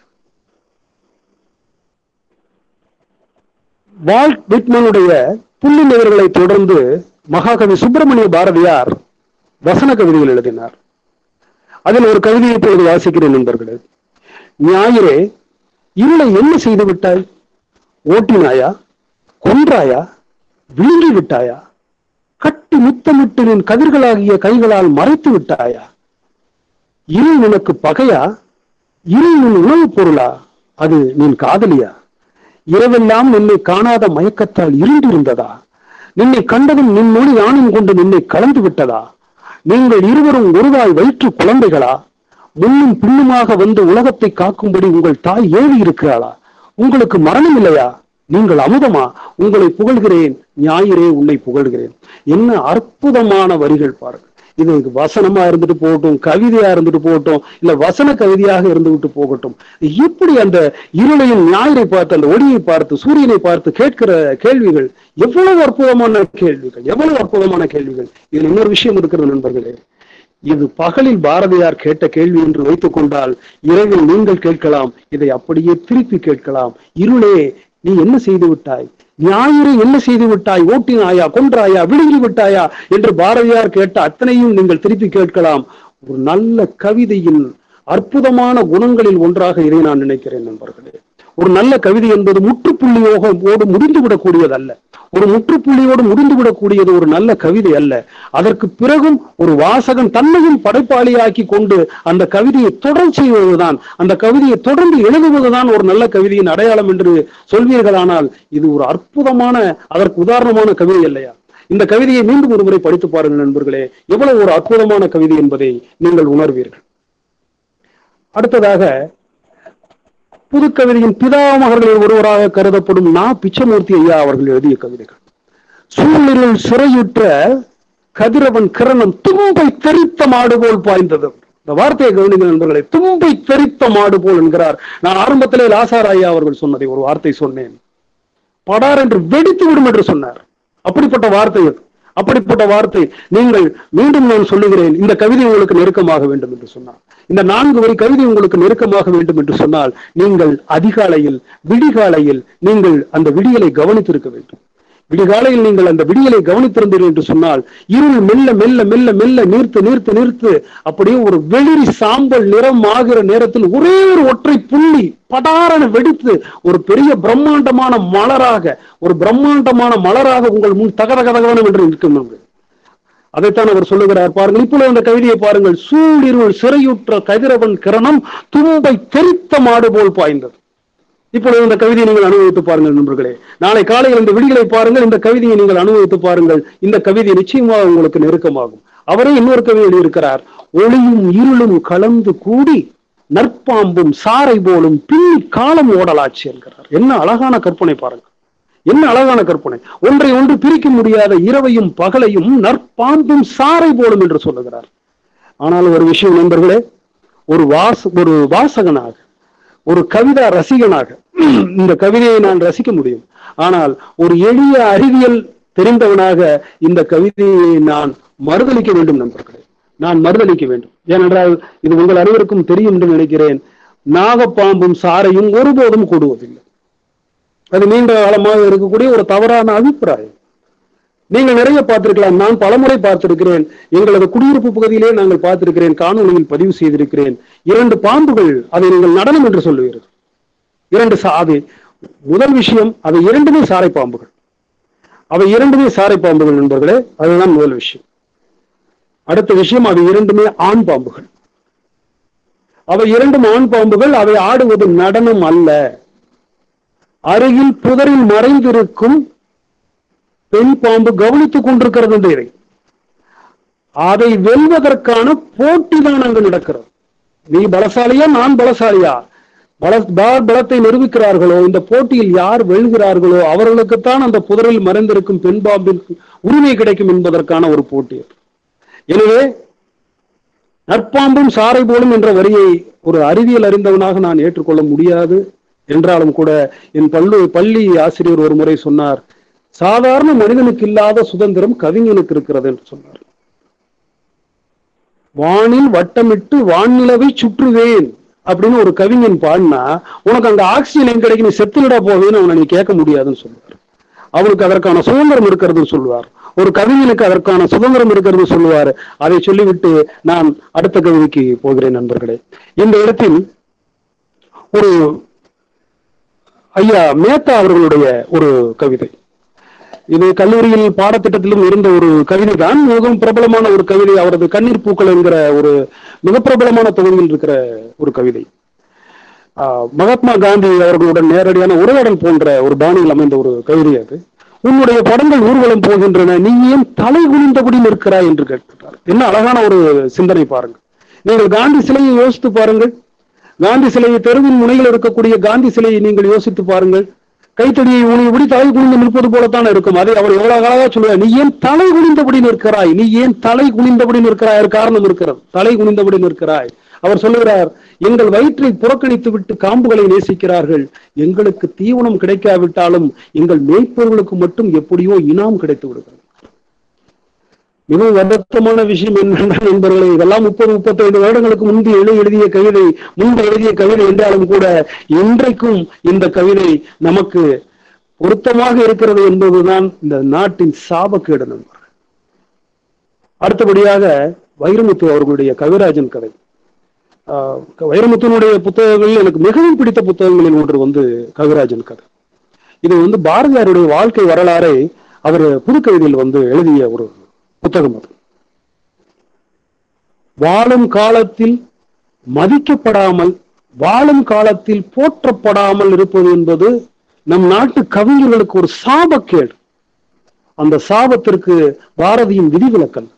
வால்ட் விட்மனுடைய புள்ளி நிகர்களை தொடர்ந்து மகாகவி சுப்பிரமணிய பாரதியார் வசன கவிதைகள் எழுதினார் அதில் ஒரு கவிதையை இப்பொழுது வாசிக்கிறேன் நண்பர்களே ஞாயிறே இருளை என்ன செய்து விட்டாய் ஓட்டினாயா கொன்றாயா விழுங்கி விட்டாயா கட்டி முத்தமிட்டு நின் கதிர்களாகிய கைகளால் மறைத்து விட்டாயா இருள் உனக்கு பகையா இருள் உன் உணவுப் பொருளா அது நின் காதலியா இரவெல்லாம் நின்னை காணாத மயக்கத்தால் இருண்டிருந்ததா நின்னை கண்டதும் நின் மொழி ஆணும் கொண்டு நின்னை கலந்து விட்டதா நீங்கள் இருவரும் ஒருவாய் வயிற்று குழந்தைகளா முன்னும் பின்னுமாக வந்து உலகத்தை காக்கும்படி உங்கள் தாய் ஏறி இருக்கிறாளா உங்களுக்கு மரணம் இல்லையா நீங்கள் அமுதமா உங்களை புகழ்கிறேன் ஞாயிறே உன்னை புகழ்கிறேன் என்ன அற்புதமான வரிகள் பாருங்கள் இது வசனமா இருந்துட்டு போகட்டும் கவிதையா இருந்துட்டு போகட்டும் இல்ல வசன கவிதையாக இருந்துவிட்டு போகட்டும் இப்படி அந்த இருளையும் ஞாயிறை பார்த்து அந்த ஒளியை பார்த்து சூரியனை பார்த்து கேட்கிற கேள்விகள் எவ்வளவு அற்புதமான கேள்விகள் எவ்வளவு அற்புதமான கேள்விகள் இதுல இன்னொரு விஷயம் இருக்கிறது நண்பர்களே இது பகலில் பாரதியார் கேட்ட கேள்வி என்று வைத்துக் கொண்டால் இரவில் நீங்கள் கேட்கலாம் இதை அப்படியே திருப்பி கேட்கலாம் இருளே நீ என்ன செய்து விட்டாய் ஞாயிறு என்ன செய்து விட்டாய் ஓட்டினாயா கொன்றாயா விழுங்கி விட்டாயா என்று பாரதியார் கேட்ட அத்தனையும் நீங்கள் திருப்பி கேட்கலாம் ஒரு நல்ல கவிதையின் அற்புதமான குணங்களில் ஒன்றாக இதை நான் நினைக்கிறேன் நண்பர்களே ஒரு நல்ல கவிதை என்பது முற்றுப்புள்ளியோடு முடிந்து விடக்கூடியதல்ல ஒரு முற்றுப்புள்ளியோடு முடிந்து விடக்கூடியது ஒரு நல்ல கவிதை அல்ல அதற்கு பிறகும் ஒரு வாசகன் தன்னையும் படைப்பாளியாக்கி கொண்டு அந்த கவிதையை தொடர் செய்வதுதான் அந்த கவிதையை தொடர்ந்து எழுதுவதுதான் ஒரு நல்ல கவிதையின் அடையாளம் என்று சொல்வீர்களானால் இது ஒரு அற்புதமான அதற்கு உதாரணமான கவிதை இல்லையா இந்த கவிதையை மீண்டும் ஒரு முறை படித்து பாருங்கள் நண்பர்களே எவ்வளவு ஒரு அற்புதமான கவிதை என்பதை நீங்கள் உணர்வீர்கள் அடுத்ததாக புதுக்கவிதையின் பிதாமகர்களில் ஒருவராக கருதப்படும் நா பிச்சமூர்த்தி ஐயா அவர்கள் எழுதிய கவிதைகள் சூழ்நிலையில் சிறையுற்ற கதிரவன் கிரணம் தும்பை தெரித்த மாடு போல் பாய்ந்தது இந்த வார்த்தையை கவனிங்க நண்பர்களை தும்பை தெரித்த மாடு போல் என்கிறார் நான் ஆரம்பத்திலே லாசார் ஐயா அவர்கள் சொன்னதை ஒரு வார்த்தை சொன்னேன் படார் என்று வெடித்து விடும் என்று சொன்னார் அப்படிப்பட்ட வார்த்தை அது அப்படிப்பட்ட வார்த்தை நீங்கள் மீண்டும் நான் சொல்லுகிறேன் இந்த கவிதை உங்களுக்கு நெருக்கமாக வேண்டும் என்று சொன்னார் இந்த நான்கு வரி கவிதை உங்களுக்கு நெருக்கமாக வேண்டும் என்று சொன்னால் நீங்கள் அதிகாலையில் விடிகாலையில் நீங்கள் அந்த விடியலை கவனித்திருக்க வேண்டும் விடிகாலையில் நீங்கள் அந்த விடியலை கவனித்திருந்தீர்கள் என்று சொன்னால் இருள் மெல்ல மெல்ல மெல்ல மெல்ல நீர்த்து நீர்த்து நீர்த்து அப்படியே ஒரு வெளிரி சாம்பல் நிறம் ஆகிற நேரத்தில் ஒரே ஒரு ஒற்றை புள்ளி படாரண வெடித்து ஒரு பெரிய பிரம்மாண்டமான மலராக ஒரு பிரம்மாண்டமான மலராக உங்கள் முன் தகதக தகவனம் என்று நிற்கும் அதைத்தான் அவர் சொல்லுகிறார் பாருங்கள் இப்பொழுது அந்த கவிதையை பாருங்கள் சூழிருள் சிறையுற்ற கதிரவன் கிரணம் தும்பை தெரித்த மாடு போல் பாய்ந்தது இப்பொழுது இந்த கவிதையை நீங்கள் அனுபவித்து பாருங்கள் நண்பர்களே நாளை காலையில் இந்த விடிகளை பாருங்கள் இந்த கவிதையை நீங்கள் அனுபவித்து பாருங்கள் இந்த கவிதை நிச்சயமாக உங்களுக்கு நெருக்கமாகும் அவரே இன்னொரு கவிதை எழுதியிருக்கிறார் ஒளியும் இருளும் கலந்து கூடி நற்பாம்பும் சாரை போலும் பின்னி காலம் ஓடலாச்சு என்கிறார் என்ன அழகான கற்பனை பாருங்கள் என்ன அழகான கற்பனை ஒன்றை ஒன்று பிரிக்க முடியாத இரவையும் பகலையும் நற்பாம்பும் சாரை போலும் என்று சொல்லுகிறார் ஆனால் ஒரு விஷயம் நண்பர்களே ஒரு வாச ஒரு வாசகனாக ஒரு கவிதா ரசிகனாக இந்த கவிதையை நான் ரசிக்க முடியும் ஆனால் ஒரு எளிய அறிவியல் தெரிந்தவனாக இந்த கவிதையை நான் மறுதளிக்க வேண்டும் நண்பர்களே நான் மறுதளிக்க வேண்டும் ஏனென்றால் இது உங்கள் அனைவருக்கும் தெரியும் என்று நினைக்கிறேன் நாகப்பாம்பும் சாரையும் ஒருபோதும் கூடுவதில்லை அது நீண்ட காலமாக இருக்கக்கூடிய ஒரு தவறான அபிப்பிராயம் நீங்கள் நிறைய பார்த்திருக்கலாம் நான் பலமுறை பார்த்திருக்கிறேன் எங்களது குடியிருப்பு பகுதியிலே நாங்கள் பார்த்திருக்கிறேன் காணொலியில் பதிவு செய்திருக்கிறேன் இரண்டு பாம்புகள் அதை நீங்கள் நடனம் என்று சொல்லுவீர்கள் இரண்டு சா அது முதல் விஷயம் அவை இரண்டுமே சாரை பாம்புகள் அவை இரண்டுமே சாரை பாம்புகள் நண்பர்களே அதுதான் முதல் விஷயம் அடுத்த விஷயம் அவை இரண்டுமே ஆண் பாம்புகள் அவை இரண்டும் ஆண் பாம்புகள் அவை ஆடுவது நடனம் அல்ல அருகில் புதரில் மறைந்திருக்கும் பெண் பாம்பு கவனித்துக் கொண்டிருக்கிறது இந்த இதை அதை வெல்வதற்கான போட்டி தான் அங்கு நடக்கிறது நீ பலசாலியா நான் பலசாலியா பல யார் பலத்தை நிரூபிக்கிறார்களோ இந்த போட்டியில் யார் வெல்கிறார்களோ அவர்களுக்குத்தான் அந்த புதரில் மறைந்திருக்கும் பெண் பாம்பிற்கு உரிமை கிடைக்கும் என்பதற்கான ஒரு போட்டி அது. எனவே நற்பாம்பும் சாரை போலும் என்ற வரியை ஒரு அறிவியல் அறிந்தவனாக நான் ஏற்றுக்கொள்ள முடியாது என்றாலும் கூட என் பள்ளு பள்ளி ஆசிரியர் ஒரு முறை சொன்னார் சாதாரண மனிதனுக்கு இல்லாத சுதந்திரம் கவிஞனுக்கு இருக்கிறது என்று சொன்னார் வானில் வட்டமிட்டு வானிலவை சுற்றுவேன் அப்படின்னு ஒரு கவிஞன் பாடினா உனக்கு அங்க ஆக்சிஜன் எங்க கிடைக்கும் நீ செத்துலடா போவேன்னு அவனை நீ கேட்க முடியாதுன்னு சொல்லுவார் அவனுக்கு அதற்கான சுதந்திரம் இருக்கிறதுன்னு சொல்லுவார் ஒரு கவிஞனுக்கு அதற்கான சுதந்திரம் இருக்கிறது சொல்லுவார் அதை சொல்லிவிட்டு நான் அடுத்த கவிதைக்கு போகிறேன் நண்பர்களே இந்த இடத்தில் ஒரு ஐயா மேத்தா அவர்களுடைய ஒரு கவிதை இது கல்லூரியில் பாடத்திட்டத்திலும் இருந்த ஒரு கவிதை தான் மிகவும் பிரபலமான ஒரு கவிதை அவரது கண்ணீர் பூக்கள் என்கிற ஒரு மிக பிரபலமான தொகுதியில் இருக்கிற ஒரு கவிதை ஆஹ் மகாத்மா காந்தி அவர்களுடன் நேரடியான உரையாடல் போன்ற ஒரு பாணியில் அமைந்த ஒரு கவிதை அது உன்னுடைய படங்கள் ஊர்வலம் போகின்றன நீ ஏன் தலை குனிந்தபடி நிற்கிறாய் என்று கேட்கிறார் என்ன அழகான ஒரு சிந்தனை பாருங்கள் நீங்கள் காந்தி சிலையை யோசித்து பாருங்கள் காந்தி சிலையை தெருவின் முனையில் இருக்கக்கூடிய காந்தி சிலையை நீங்கள் யோசித்து பாருங்கள் கைத்தடியை ஊனியபடி தலை குனிந்து நிற்பது போலத்தான் இருக்கும் அதை அவர் எவ்வளவு அழகா சொல்லுவார் நீ ஏன் தலை குனிந்தபடி நிற்கிறாய் நீ ஏன் தலை குனிந்தபடி நிற்கிறாய் அதற்கு காரணம் இருக்கிறது தலை குனிந்தபடி நிற்கிறாய் அவர் சொல்லுகிறார் எங்கள் வயிற்றை புறக்கணித்து விட்டு காம்புகளை நேசிக்கிறார்கள் எங்களுக்கு தீவனம் கிடைக்காவிட்டாலும் எங்கள் மேய்ப்பவர்களுக்கு மட்டும் எப்படியோ இனாம் கிடைத்து விடுகிறது மிகவும் வருத்தமான விஷயம் என்னென்றால் நண்பர்களே இதெல்லாம் முப்பது முப்பத்தைந்து வருடங்களுக்கு முன்பு எழு எழுதிய கவிதை முன்பு எழுதிய கவிதை என்றாலும் கூட இன்றைக்கும் இந்த கவிதை நமக்கு பொருத்தமாக இருக்கிறது என்பதுதான் இந்த நாட்டின் சாபக்கேடு நண்பர் அடுத்தபடியாக வைரமுத்து அவர்களுடைய கவிராஜன் கதை ஆஹ் வைரமுத்துனுடைய புத்தகங்களில் எனக்கு மிகவும் பிடித்த புத்தகங்களில் ஒன்று வந்து கவிராஜன் கதை இது வந்து பாரதியாருடைய வாழ்க்கை வரலாறை அவர் புதுக்கவிதையில் வந்து எழுதிய ஒரு புத்தகம் அது வாழும் காலத்தில் மதிக்கப்படாமல் வாழும் காலத்தில் போற்றப்படாமல் இருப்பது என்பது நம் நாட்டு கவிஞர்களுக்கு ஒரு சாபக்கேடு அந்த சாபத்திற்கு பாரதியின் விதிவிலக்கல்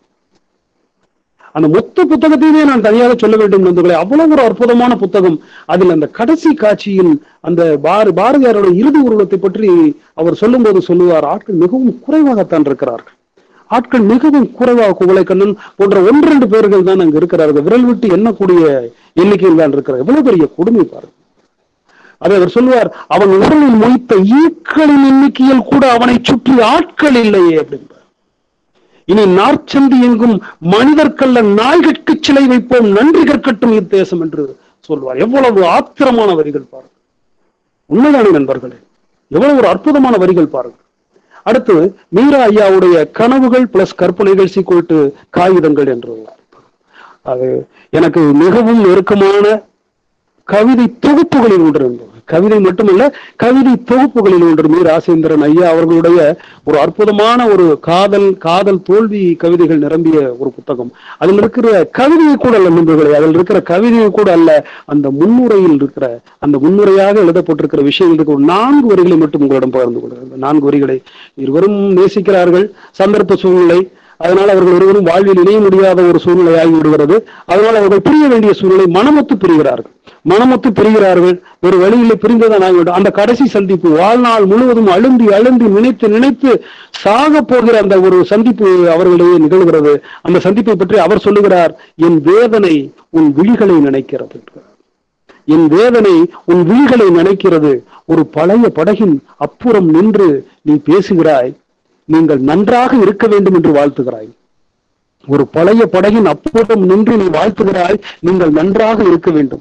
அந்த மொத்த புத்தகத்தையுமே நான் தனியாக சொல்ல வேண்டும் நண்பர்களே அவ்வளவு ஒரு அற்புதமான புத்தகம் அதில் அந்த கடைசி காட்சியில் அந்த பார பாரதியாரோட இறுதி உருவத்தை பற்றி அவர் சொல்லும்போது சொல்லுவார் ஆட்கள் மிகவும் குறைவாகத்தான் இருக்கிறார்கள் ஆட்கள் மிகவும் குறைவாக குவளைக்கண்ணன் போன்ற ஒன்று ரெண்டு பேர்கள் தான் அங்க இருக்கிறார்கள் விரல் விட்டு எண்ணக்கூடிய எண்ணிக்கையில் தான் இருக்கிறார் எவ்வளவு பெரிய கொடுமை பாருங்க அதை அவர் சொல்லுவார் அவன் உடலில் மொய்த்த ஈக்களின் எண்ணிக்கையில் கூட அவனை சுற்றி ஆட்கள் இல்லையே அப்படின்பார் இனி நாற்சந்தி எங்கும் மனிதர்கல்ல நாய்கட்கு சிலை வைப்போம் நன்றி கற்கட்டும் இத்தேசம் என்று சொல்வார் எவ்வளவு ஆத்திரமான வரிகள் பாருங்கள் உண்மைதானே நண்பர்களே எவ்வளவு ஒரு அற்புதமான வரிகள் பாருங்கள் அடுத்து மீரா ஐயாவுடைய கனவுகள் பிளஸ் கற்பனைகள் சீக்குவல் டு காகிதங்கள் என்று அது எனக்கு மிகவும் நெருக்கமான கவிதை தொகுப்புகளில் ஒன்று என்பது கவிதை மட்டுமல்ல கவிதை தொகுப்புகளில் ஒன்று மீ ராசேந்திரன் ஐயா அவர்களுடைய ஒரு அற்புதமான ஒரு காதல் காதல் தோல்வி கவிதைகள் நிரம்பிய ஒரு புத்தகம் அதில் இருக்கிற கவிதையை கூட அல்ல நண்பர்களே அதில் இருக்கிற கவிதையை கூட அல்ல அந்த முன்னுரையில் இருக்கிற அந்த முன்னுரையாக எழுதப்பட்டிருக்கிற விஷயங்களுக்கு ஒரு நான்கு வரிகளை மட்டும் உங்களிடம் பகிர்ந்து கொள்கிறேன் அந்த நான்கு வரிகளை இருவரும் நேசிக்கிறார்கள் சந்தர்ப்ப சூழ்நிலை அதனால் அவர்கள் ஒருவரும் வாழ்வில் இணைய முடியாத ஒரு சூழ்நிலை ஆகி விடுகிறது அதனால் அவர்கள் பிரிய வேண்டிய சூழ்நிலை மனமொத்து பிரிகிறார்கள் மனமொத்து பிரிகிறார்கள் ஒரு வழியிலே பிரிந்துதான் ஆக வேண்டும் அந்த கடைசி சந்திப்பு வாழ்நாள் முழுவதும் அழுந்தி அழுந்தி நினைத்து நினைத்து சாக போகிற அந்த ஒரு சந்திப்பு அவர்களிடையே நிகழ்கிறது அந்த சந்திப்பை பற்றி அவர் சொல்லுகிறார் என் வேதனை உன் விழிகளை நினைக்கிறது என்கிறார். என் வேதனை உன் விழிகளை நினைக்கிறது ஒரு பழைய படகின் அப்புறம் நின்று நீ பேசுகிறாய் நீங்கள் நன்றாக இருக்க வேண்டும் என்று வாழ்த்துகிறாய் ஒரு பழைய படகின் அப்புறம் நின்று நீ வாழ்த்துகிறாய் நீங்கள் நன்றாக இருக்க வேண்டும்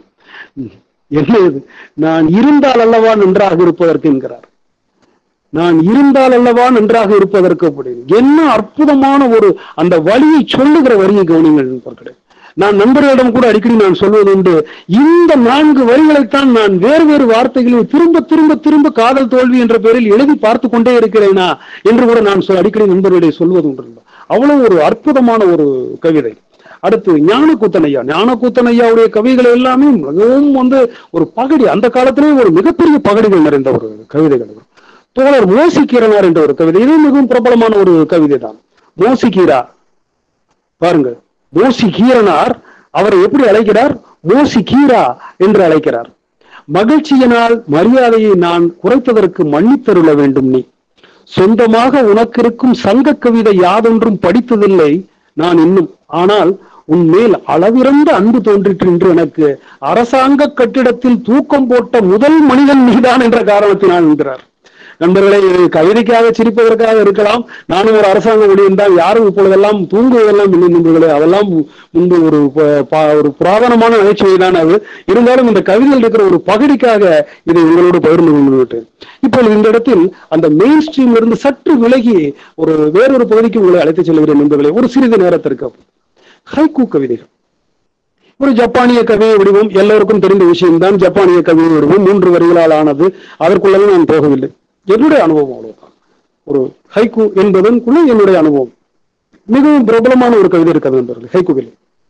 என்ன இது நான் இருந்தால் அல்லவா நன்றாக இருப்பதற்கு என்கிறார் நான் இருந்தால் அல்லவா நன்றாக இருப்பதற்கு அப்படின்னு என்ன அற்புதமான ஒரு அந்த வழியை சொல்லுகிற வரியை கவனிங்கள் நண்பர்களே நான் நண்பர்களிடம் கூட அடிக்கடி நான் சொல்வது உண்டு இந்த நான்கு வரிகளைத்தான் நான் வேறு வேறு வார்த்தைகளில் திரும்ப திரும்ப திரும்ப காதல் தோல்வி என்ற பெயரில் எழுதி பார்த்து கொண்டே இருக்கிறேனா என்று கூட நான் சொ- அடிக்கடி நண்பர்களிடையே சொல்வது உண்டு அவ்வளவு ஒரு அற்புதமான ஒரு கவிதை அடுத்து ஞானக்கூத்தனையா ஞானக்கூத்தனையாவுடைய கவிதைகள் எல்லாமே மிகவும் வந்து ஒரு பகடி அந்த காலத்திலே ஒரு மிகப்பெரிய பகடிகள் நிறைந்த ஒரு கவிதைகள் தோழர் மோசிக்கீரனார் என்ற ஒரு கவிதை இது மிகவும் பிரபலமான ஒரு கவிதை தான் மோசிக்கீரா பாருங்க மோசி கீரனார் அவரை எப்படி அழைக்கிறார் மோசி கீரா என்று அழைக்கிறார் மகிழ்ச்சியினால் மரியாதையை நான் குறைத்ததற்கு மன்னித்தருள வேண்டும் நீ சொந்தமாக உனக்கிருக்கும் சங்க கவிதை யாதொன்றும் படித்ததில்லை நான் இன்னும் ஆனால் உன் மேல் அளவிறந்த அன்பு தோன்றிற்று என்று எனக்கு அரசாங்க கட்டிடத்தில் தூக்கம் போட்ட முதல் மனிதன் நீதான் என்ற காரணத்தினால் என்கிறார் நண்பர்களே இது கவிதைக்காக சிரிப்பதற்காக இருக்கலாம் நானும் ஒரு அரசாங்க ஊழியன் தான் யாரும் இப்பொழுதெல்லாம் தூங்குவதெல்லாம் இல்லை நண்பர்களே அதெல்லாம் முன்பு ஒரு ப- ப- ஒரு புராதனமான நகைச்சுவை தான் அது இருந்தாலும் இந்த கவிதையில் இருக்கிற ஒரு பகுதிக்காக இதை உங்களோடு பகிர்ந்து கொண்டு விட்டேன் இப்பொழுது இந்த இடத்தில் அந்த மெயின் ஸ்ட்ரீம்ல இருந்து சற்று விலகி ஒரு வேறொரு பகுதிக்கு உங்களை அழைத்து செல்கிறேன் நண்பர்களே ஒரு சிறிது நேரத்திற்கு ஹைக்கூ கவிதைகள் ஒரு ஜப்பானிய கவிதை வடிவம் எல்லோருக்கும் தெரிந்த விஷயம்தான் ஜப்பானிய கவிதை வடிவம் மூன்று வரிகளால் ஆனது அதற்குள்ளே நான் போகவில்லை என்னுடைய அனுபவம் அவ்வளவுதான் ஒரு ஹைக்கூ என்பதற்குள்ள என்னுடைய அனுபவம் மிகவும் பிரபலமான ஒரு கவிதை இருக்கிறது நண்பர்களே ஹைக்கூவில்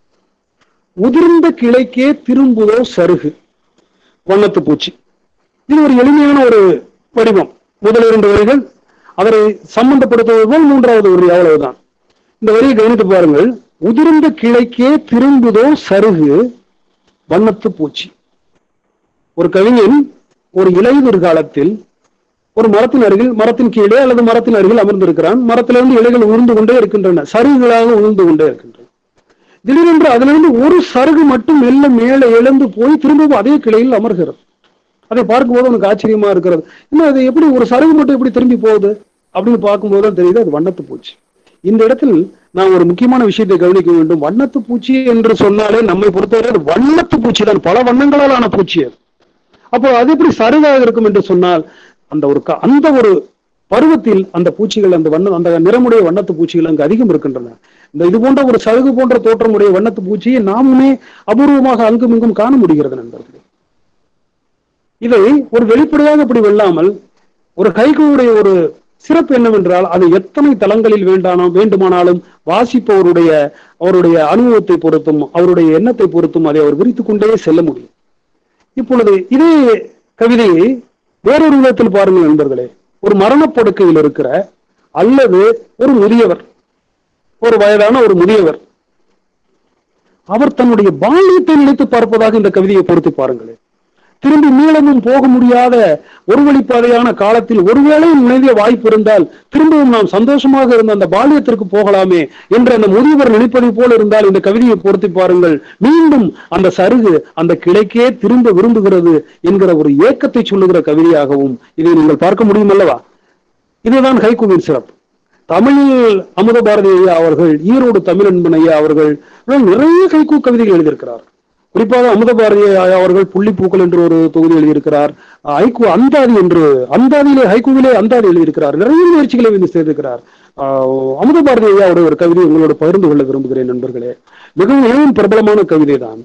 உதிர்ந்த கிளைக்கே திரும்புதோ சருகு வண்ணத்து பூச்சி இது ஒரு எளிமையான ஒரு வடிவம் முதல் இரண்டு வரிகள் அவரை சம்பந்தப்படுத்துவது போல் மூன்றாவது வரி அவ்வளவுதான் இந்த வரியை கவனித்து பாருங்கள் உதிர்ந்த கிளைக்கே திரும்புதோ சருகு வண்ணத்து பூச்சி ஒரு கவிஞன் ஒரு இலையுதிர் காலத்தில் ஒரு மரத்தின் அருகில் மரத்தின் கீழே அல்லது மரத்தின் அருகில் அமர்ந்திருக்கிறான் மரத்திலிருந்து இலைகள் உதிர்ந்து கொண்டே இருக்கின்றன சருகுகளாக உதிர்ந்து கொண்டே இருக்கின்றன திடீரென்று அதிலிருந்து ஒரு சருகு மட்டும் மெல்ல மேலே எழுந்து போய் திரும்பவும் அதே கிளையில் அமர்கிறது அதை பார்க்கும்போது உனக்கு ஆச்சரியமா இருக்கிறது இன்னும் அது எப்படி ஒரு சருகு மட்டும் எப்படி திரும்பி போகுது அப்படின்னு பார்க்கும்போது தான் தெரியுது அது வண்ணத்து பூச்சி இந்த இடத்தில் நான் ஒரு முக்கியமான விஷயத்தை கவனிக்க வேண்டும் வண்ணத்து பூச்சி என்று சொன்னாலே நம்மை பொறுத்தவரை அது வண்ணத்து பூச்சி தான் பல வண்ணங்களால் ஆன பூச்சி அது அப்போ அது எப்படி சருகாக இருக்கும் என்று சொன்னால் அந்த ஒரு க- அந்த ஒரு பருவத்தில் அந்த பூச்சிகள் அந்த வண்ண அந்த நிறமுடைய வண்ணத்து பூச்சிகள் அங்கு அதிகம் இருக்கின்றன இந்த இது போன்ற ஒரு சருகு போன்ற தோற்றமுடைய வண்ணத்து பூச்சியை நாமுமே அபூர்வமாக அங்கும் இங்கும் காண முடிகிறது நண்பர்களே இதை ஒரு வெளிப்படையாக இப்படி வெல்லாமல் ஒரு கைகளுடைய ஒரு சிறப்பு என்னவென்றால் அது எத்தனை தளங்களில் வேண்டானோ வேண்டுமானாலும் வாசிப்பவருடைய அவருடைய அனுபவத்தை பொறுத்தும் அவருடைய எண்ணத்தை பொறுத்தும் அதை அவர் விரித்துக் கொண்டே செல்ல முடியும் இப்பொழுது இதே கவிதையை வேறொரு விதத்தில் பாருங்கள் நண்பர்களே ஒரு மரணப்படுக்கையில் இருக்கிற அல்லது ஒரு முதியவர் ஒரு வயதான ஒரு முதியவர் அவர் தன்னுடைய பால்யத்தை நினைத்து பார்ப்பதாக இந்த கவிதையை பொறுத்து பாருங்களேன் திரும்பி மீளவும் போக முடியாத ஒரு வழிப்பாதையான காலத்தில் ஒருவேளை நினைவிய வாய்ப்பு இருந்தால் திரும்பவும் நாம் சந்தோஷமாக இருந்த அந்த பால்யத்திற்கு போகலாமே என்று அந்த முதியவர் நினைப்பதை போல இருந்தால் இந்த கவிதையை பொருத்தி பாருங்கள் மீண்டும் அந்த சருகு அந்த கிளைக்கே திரும்ப விரும்புகிறது என்கிற ஒரு ஏக்கத்தை சொல்லுகிற கவிதையாகவும் இதை நீங்கள் பார்க்க முடியும் அல்லவா இதுதான் ஹைகுவின் சிறப்பு தமிழில் அமுத பாரதி ஐயா அவர்கள் ஈரோடு தமிழன்பன் ஐயா அவர்கள் இவர்கள் நிறைய கைக்கூ கவிதைகள் எழுதியிருக்கிறார் குறிப்பாக அமுத பாரதி ஐயா அவர்கள் புள்ளிப்பூக்கள் என்று ஒரு தொகுதி எழுதியிருக்கிறார் ஐக்கு அந்தாதி என்று அந்தாதியிலே ஹைக்கூவிலே அந்தாதி எழுதியிருக்கிறார் நிறைய முயற்சிகளை வந்து செய்திருக்கிறார் ஆஹ் அமுத பாரதி ஐயாவுடைய ஒரு கவிதை உங்களோட பகிர்ந்து கொள்ள விரும்புகிறேன் நண்பர்களே மிகவும் மிகவும் பிரபலமான கவிதை தான்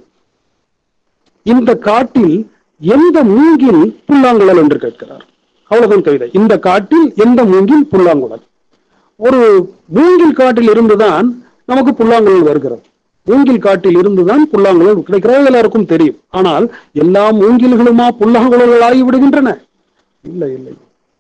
இந்த காட்டில் எந்த மூங்கில் புல்லாங்குழல் என்று கேட்கிறார் அவ்வளவுதான் கவிதை இந்த காட்டில் எந்த மூங்கில் புல்லாங்குழல் ஒரு மூங்கில் காட்டில் இருந்துதான் நமக்கு புல்லாங்குழல் வருகிறது மூங்கில் காட்டில் இருந்துதான் புல்லாங்குழல் கிடைக்கிறது எல்லாருக்கும் தெரியும் ஆனால் எல்லா மூங்கில்களுமா புல்லாங்குழல்கள் ஆகிவிடுகின்றன இல்லை இல்லை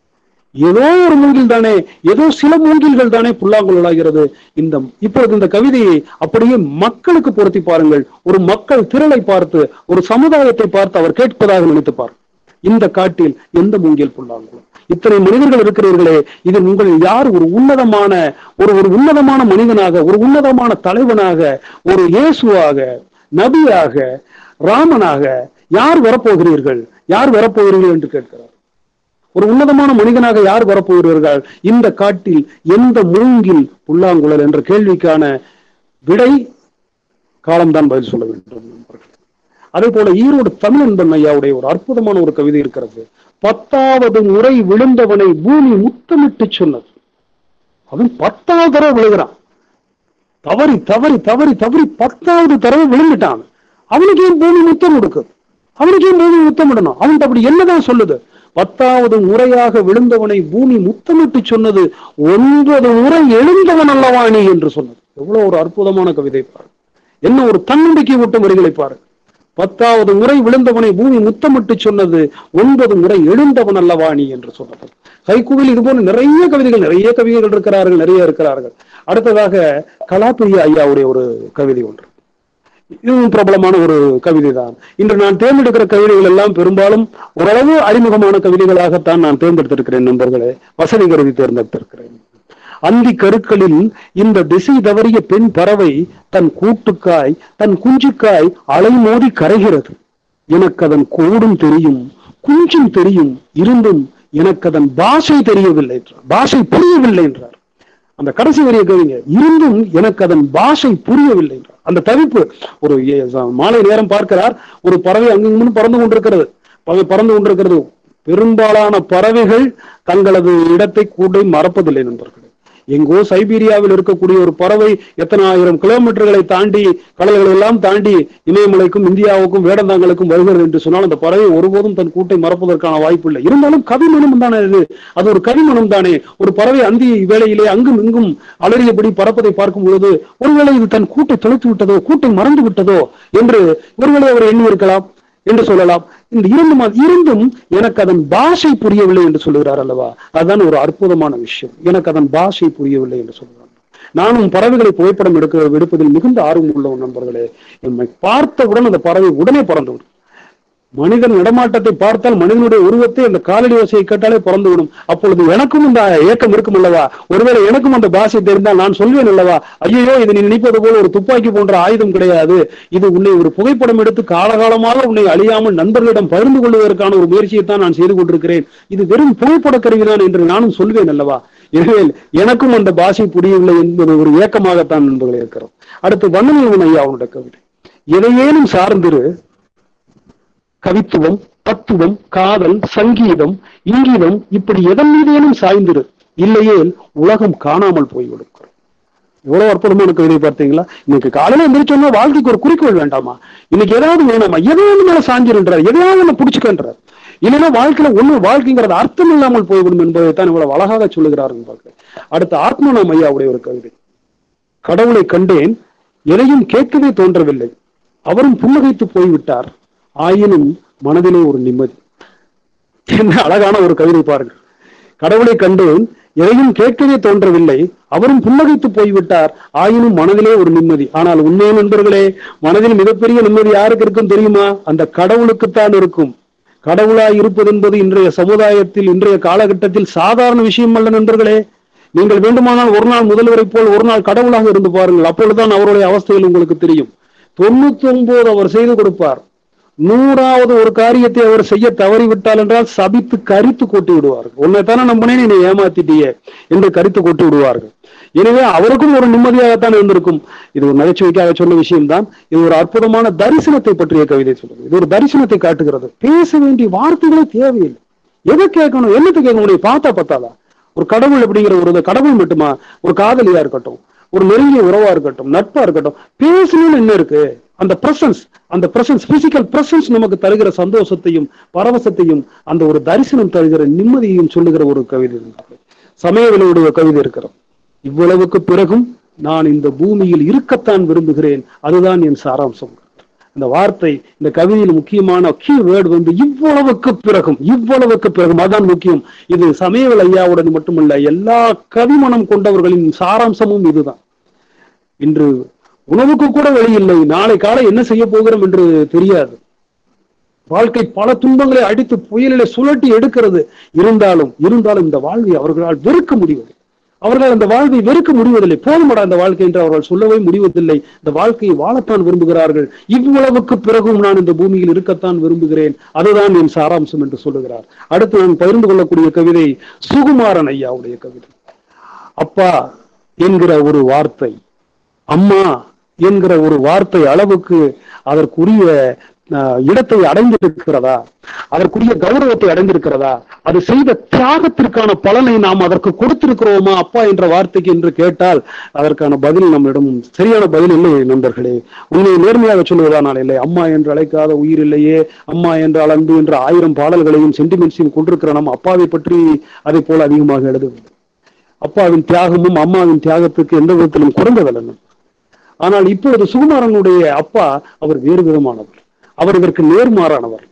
ஏதோ ஒரு மூங்கில் தானே ஏதோ சில மூங்கில்கள் தானே புல்லாங்குழல் ஆகிறது இந்த இப்பொழுது இந்த கவிதையை அப்படியே மக்களுக்கு பொருத்தி பாருங்கள் ஒரு மக்கள் திரளை பார்த்து ஒரு சமுதாயத்தை பார்த்து அவர் கேட்பதாக நினைத்து பார் இந்த காட்டில் எந்த மூங்கில் புல்லாங்குழல் இத்தனை மனிதர்கள் இருக்கிறீர்களே இதில் உங்களில் யார் ஒரு உன்னதமான ஒரு ஒரு உன்னதமான மனிதனாக ஒரு உன்னதமான தலைவனாக ஒரு இயேசுவாக நபியாக ராமனாக யார் வரப்போகிறீர்கள் யார் வரப்போகிறீர்கள் என்று கேட்கிறார் ஒரு உன்னதமான மனிதனாக யார் வரப்போகிறீர்கள் இந்த காட்டில் எந்த மூங்கில் புல்லாங்குழல் என்ற கேள்விக்கான விடை காலம்தான் பதில் சொல்ல வேண்டும் நண்பர்களே. அதே போல ஈரோடு தமிழன்பன் ஐயாவுடைய ஒரு அற்புதமான ஒரு கவிதை இருக்கிறது பத்தாவது முறை விழுந்தவனை பூமி முத்தமிட்டு சொன்னது அவன் பத்தாவது தடவை விழுகிறான் தவறி தவறி தவறி தவறி பத்தாவது தடவை விழுந்துட்டான் அவனுக்கு ஏன் பூமி முத்தம் கொடுக்குது அவனுக்கு ஏன் பூமி முத்தமிடணும் அவன் அப்படி என்னதான் சொல்லுது பத்தாவது முறையாக விழுந்தவனை பூமி முத்தமிட்டு சொன்னது ஒன்பது முறை எழுந்தவன் அல்லவா நீ என்று சொன்னது எவ்வளவு ஒரு அற்புதமான கவிதை பாரு என்ன ஒரு தன்னம்பிக்கை ஊட்டும் வரிகளை பாரு பத்தாவது முறை விழுந்தவனை பூமி முத்தமிட்டு சொன்னது ஒன்பது முறை எழுந்தவன் அல்லவா நீ என்று சொன்னது கைக்குவில் இது போல நிறைய கவிதைகள் நிறைய கவிதைகள் இருக்கிறார்கள் நிறைய இருக்கிறார்கள் அடுத்ததாக கலாப்பிரியா ஐயாவுடைய ஒரு கவிதை ஒன்று இதுவும் பிரபலமான ஒரு கவிதை தான் இன்று நான் தேர்ந்தெடுக்கிற கவிதைகள் எல்லாம் பெரும்பாலும் ஓரளவு அறிமுகமான கவிதைகளாகத்தான் நான் தேர்ந்தெடுத்திருக்கிறேன் நண்பர்களே வசதி கருதி தேர்ந்தெடுத்திருக்கிறேன் அந்தி கருக்களில் இந்த திசை தவறிய பெண் பறவை தன் கூட்டுக்காய் தன் குஞ்சுக்காய் அலைமோதி கரைகிறது எனக்கு அதன் கோடும் தெரியும் குஞ்சும் தெரியும் இருந்தும் எனக்கு அதன் பாஷை தெரியவில்லை என்றார் பாஷை புரியவில்லை என்றார் அந்த கடைசி வரிய கவிங்க இருந்தும் எனக்கு அதன் பாஷை புரியவில்லை என்றார் அந்த தவிப்பு ஒரு ஏ- ச- மாலை நேரம் பார்க்கிறார் ஒரு பறவை அங்கும் பறந்து கொண்டிருக்கிறது பறவை பறந்து கொண்டிருக்கிறது பெரும்பாலான பறவைகள் தங்களது இடத்தை கூட மறப்பதில்லை நண்பர்களே எங்கோ சைபீரியாவில் இருக்கக்கூடிய ஒரு பறவை எத்தனை ஆயிரம் கிலோமீட்டர்களை தாண்டி கடல்களை எல்லாம் தாண்டி இமயமலைக்கும் இந்தியாவுக்கும் வேடந்தாங்களுக்கும் வருகிறது என்று சொன்னால் அந்த பறவை ஒருபோதும் தன் கூட்டை மறப்பதற்கான வாய்ப்பு இல்லை இருந்தாலும் கவிமனம் தானே இது அது ஒரு கவிமனம் தானே ஒரு பறவை அந்தி வேளையிலே அங்கும் இங்கும் அலறியபடி பறப்பதை பார்க்கும் பொழுது ஒருவேளை இது தன் கூட்டை தொலைத்து விட்டதோ கூட்டை மறந்து விட்டதோ என்று ஒருவேளை அவர் எண்ணி இருக்கலாம் என்று சொல்லலாம் இந்த இரண்டும் இருந்தும் எனக்கு அதன் பாஷை புரியவில்லை என்று சொல்லுகிறார் அல்லவா அதுதான் ஒரு அற்புதமான விஷயம் எனக்கு அதன் பாஷை புரியவில்லை என்று சொல்லுகிறார் நானும் பறவைகளை புகைப்படம் எடுக்க எடுப்பதில் மிகுந்த ஆர்வம் உள்ள நண்பர்களே என்னை பார்த்தவுடன் அந்த பறவை உடனே பறந்து விடும் மனிதன் நடமாட்டத்தை பார்த்தால் மனிதனுடைய உருவத்தை அந்த காலடி ஓசையை கேட்டாலே பிறந்து விடும் அப்பொழுது எனக்கும் இந்த ஏக்கம் இருக்கும் அல்லவா ஒருவேளை எனக்கும் அந்த பாஷை தெரிந்தால் நான் சொல்வேன் அல்லவா ஐயோ இது நீ நினைப்பது போல ஒரு துப்பாக்கி போன்ற ஆயுதம் கிடையாது இது உன்னை ஒரு புகைப்படம் எடுத்து காலகாலமாக உன்னை அழியாமல் நண்பர்களிடம் பகிர்ந்து கொள்வதற்கான ஒரு முயற்சியை தான் நான் செய்து கொண்டிருக்கிறேன் இது வெறும் புகைப்பட கருவிதான் என்று நானும் சொல்வேன் அல்லவா எனவே எனக்கும் அந்த பாஷை புரியவில்லை என்பது ஒரு ஏக்கமாகத்தான் நண்பர்களே இருக்கிறோம் அடுத்து வண்ணநிலவன் ஐயா அவனுடைய கவிதை எதையேனும் சார்ந்திரு கவித்துவம் தத்துவம் காதல் சங்கீதம் இங்கீதம் இப்படி எதன் மீதேனும் சாய்ந்திரு இல்லையேல் உலகம் காணாமல் போய்விடும் எவ்வளவு அற்புதமான கவிதை பார்த்தீங்களா இன்னைக்கு காலையில எந்திரிச்சோம்னா வாழ்க்கைக்கு ஒரு குறிக்கோள் வேண்டாமா இன்னைக்கு ஏதாவது வேணாமா எதையாவது மேல சாஞ்சிருன்றார் எதையாவது ஒண்ணு பிடிச்சுக்கன்றார் இல்லைன்னா வாழ்க்கையில ஒண்ணு வாழ்க்கைங்கிறது அர்த்தம் இல்லாமல் போய்விடும் என்பதை தான் இவ்வளவு அழகாக சொல்லுகிறார் என்பார்கள் அடுத்து ஆத்மநாம் ஐயாவுடைய ஒரு கவிதை கடவுளை கண்டேன் எதையும் கேட்கவே தோன்றவில்லை அவரும் புன்னகைத்து போய்விட்டார் ஆயினும் மனதிலே ஒரு நிம்மதி என்ன அழகான ஒரு கவிதை பாருங்கள் கடவுளை கண்டேன் எதையும் கேட்கவே தோன்றவில்லை அவரும் புன்னகைத்து போய்விட்டார் ஆயினும் மனதிலே ஒரு நிம்மதி ஆனால் உண்மைய நண்பர்களே மனதில் மிகப்பெரிய நிம்மதி யாருக்கு இருக்கும் தெரியுமா அந்த கடவுளுக்குத்தான் இருக்கும் கடவுளாய் இருப்பது என்பது இன்றைய சமுதாயத்தில் இன்றைய காலகட்டத்தில் சாதாரண விஷயம் அல்ல நண்பர்களே நீங்கள் வேண்டுமானால் ஒரு நாள் முதல்வரை போல் ஒரு நாள் கடவுளாக இருந்து பாருங்கள் அப்பொழுதுதான் அவருடைய அவஸ்தையில் உங்களுக்கு தெரியும் தொண்ணூத்தி ஒன்பது அவர் செய்து கொடுப்பார் நூறாவது ஒரு காரியத்தை அவர் செய்ய தவறிவிட்டால் என்றால் சபித்து கரித்து கொட்டி விடுவார்கள் உன்னை தானே நம்பினேன் என்னை ஏமாத்திட்டியே என்று கரித்து கொட்டி விடுவார்கள் எனவே அவருக்கும் ஒரு நிம்மதியாகத்தான் இருந்திருக்கும் இது ஒரு நகைச்சுவைக்காக சொன்ன விஷயம்தான் இது ஒரு அற்புதமான தரிசனத்தை பற்றிய கவிதை சொல்றது இது ஒரு தரிசனத்தை காட்டுகிறது பேச வேண்டிய வார்த்தைகளே தேவையில்லை எதை கேட்கணும் என்னத்தை கேட்க முடியும் பார்த்தா பத்தாதா ஒரு கடவுள் அப்படிங்கிற ஒரு கடவுள் மட்டுமா ஒரு காதலியா இருக்கட்டும் ஒரு நெருங்கிய உறவா இருக்கட்டும் நட்பா இருக்கட்டும் பேசணும்னு என்ன இருக்கு அந்த பிரசன்ஸ் அந்த பிரசன்ஸ் பிசிக்கல் பிரசன்ஸ் நமக்கு தருகிற சந்தோஷத்தையும் பரவசத்தையும் அந்த ஒரு தரிசனம் தருகிற நிம்மதியையும் சொல்லுகிற ஒரு கவிதை இருக்கு சமயவிலுடைய கவிதை இருக்கிறோம் இவ்வளவுக்கு பிறகும் நான் இந்த பூமியில் இருக்கத்தான் விரும்புகிறேன் அதுதான் என் சாராம்சம் இந்த வார்த்தை இந்த கவிதையில் முக்கியமான கீ வேர்டு வந்து இவ்வளவுக்கு பிறகும் இவ்வளவுக்கு பிறகும் அதான் முக்கியம் இது சமயவல் ஐயாவுடன் மட்டுமல்ல எல்லா கவிமனம் கொண்டவர்களின் சாராம்சமும் இதுதான் இன்று உணவுக்கு கூட வழி இல்லை நாளை காலை என்ன செய்ய போகிறோம் என்று தெரியாது வாழ்க்கை பல துன்பங்களை அடித்து புயலில சுழட்டி எடுக்கிறது இருந்தாலும் இருந்தாலும் இந்த வாழ்வை அவர்களால் வெறுக்க முடிவதில்லை அவர்கள் அந்த வாழ்வை வெறுக்க முடிவதில்லை போதுமடா அந்த வாழ்க்கை என்று அவர்கள் சொல்லவே முடிவதில்லை இந்த வாழ்க்கையை வாழத்தான் விரும்புகிறார்கள் இவ்வளவுக்கு பிறகும் நான் இந்த பூமியில் இருக்கத்தான் விரும்புகிறேன் அதுதான் என் சாராம்சம் என்று சொல்லுகிறார் அடுத்து நான் பகிர்ந்து கொள்ளக்கூடிய கவிதை சுகுமாரன் ஐயாவுடைய கவிதை அப்பா என்கிற ஒரு வார்த்தை அம்மா என்கிற ஒரு வார்த்தை அளவுக்கு அதற்குரிய இடத்தை அடைந்திருக்கிறதா அதற்குரிய கௌரவத்தை அடைந்திருக்கிறதா அது செய்த தியாகத்திற்கான பலனை நாம் அதற்கு கொடுத்திருக்கிறோமா அப்பா என்ற வார்த்தைக்கு என்று கேட்டால் அதற்கான பதில் நம்மிடம் சரியான பதில் இல்லை நண்பர்களே உண்மையை நேர்மையாக சொல்வதானால் இல்லை அம்மா என்று அழைக்காத உயிர் இல்லையே அம்மா என்றால் அன்பு என்ற ஆயிரம் பாடல்களையும் சென்டிமெண்ட்ஸையும் கொண்டிருக்கிற நம் அப்பாவை பற்றி அதை போல அதிகமாக எழுதவில்லை அப்பாவின் தியாகமும் அம்மாவின் தியாகத்துக்கு எந்த விதத்திலும் குறைந்ததல்ல ஆனால் இப்பொழுது சுகுமாரனுடைய அப்பா அவர் வேறு விதமானவர் அவர் இதற்கு நேர்மாறானவர்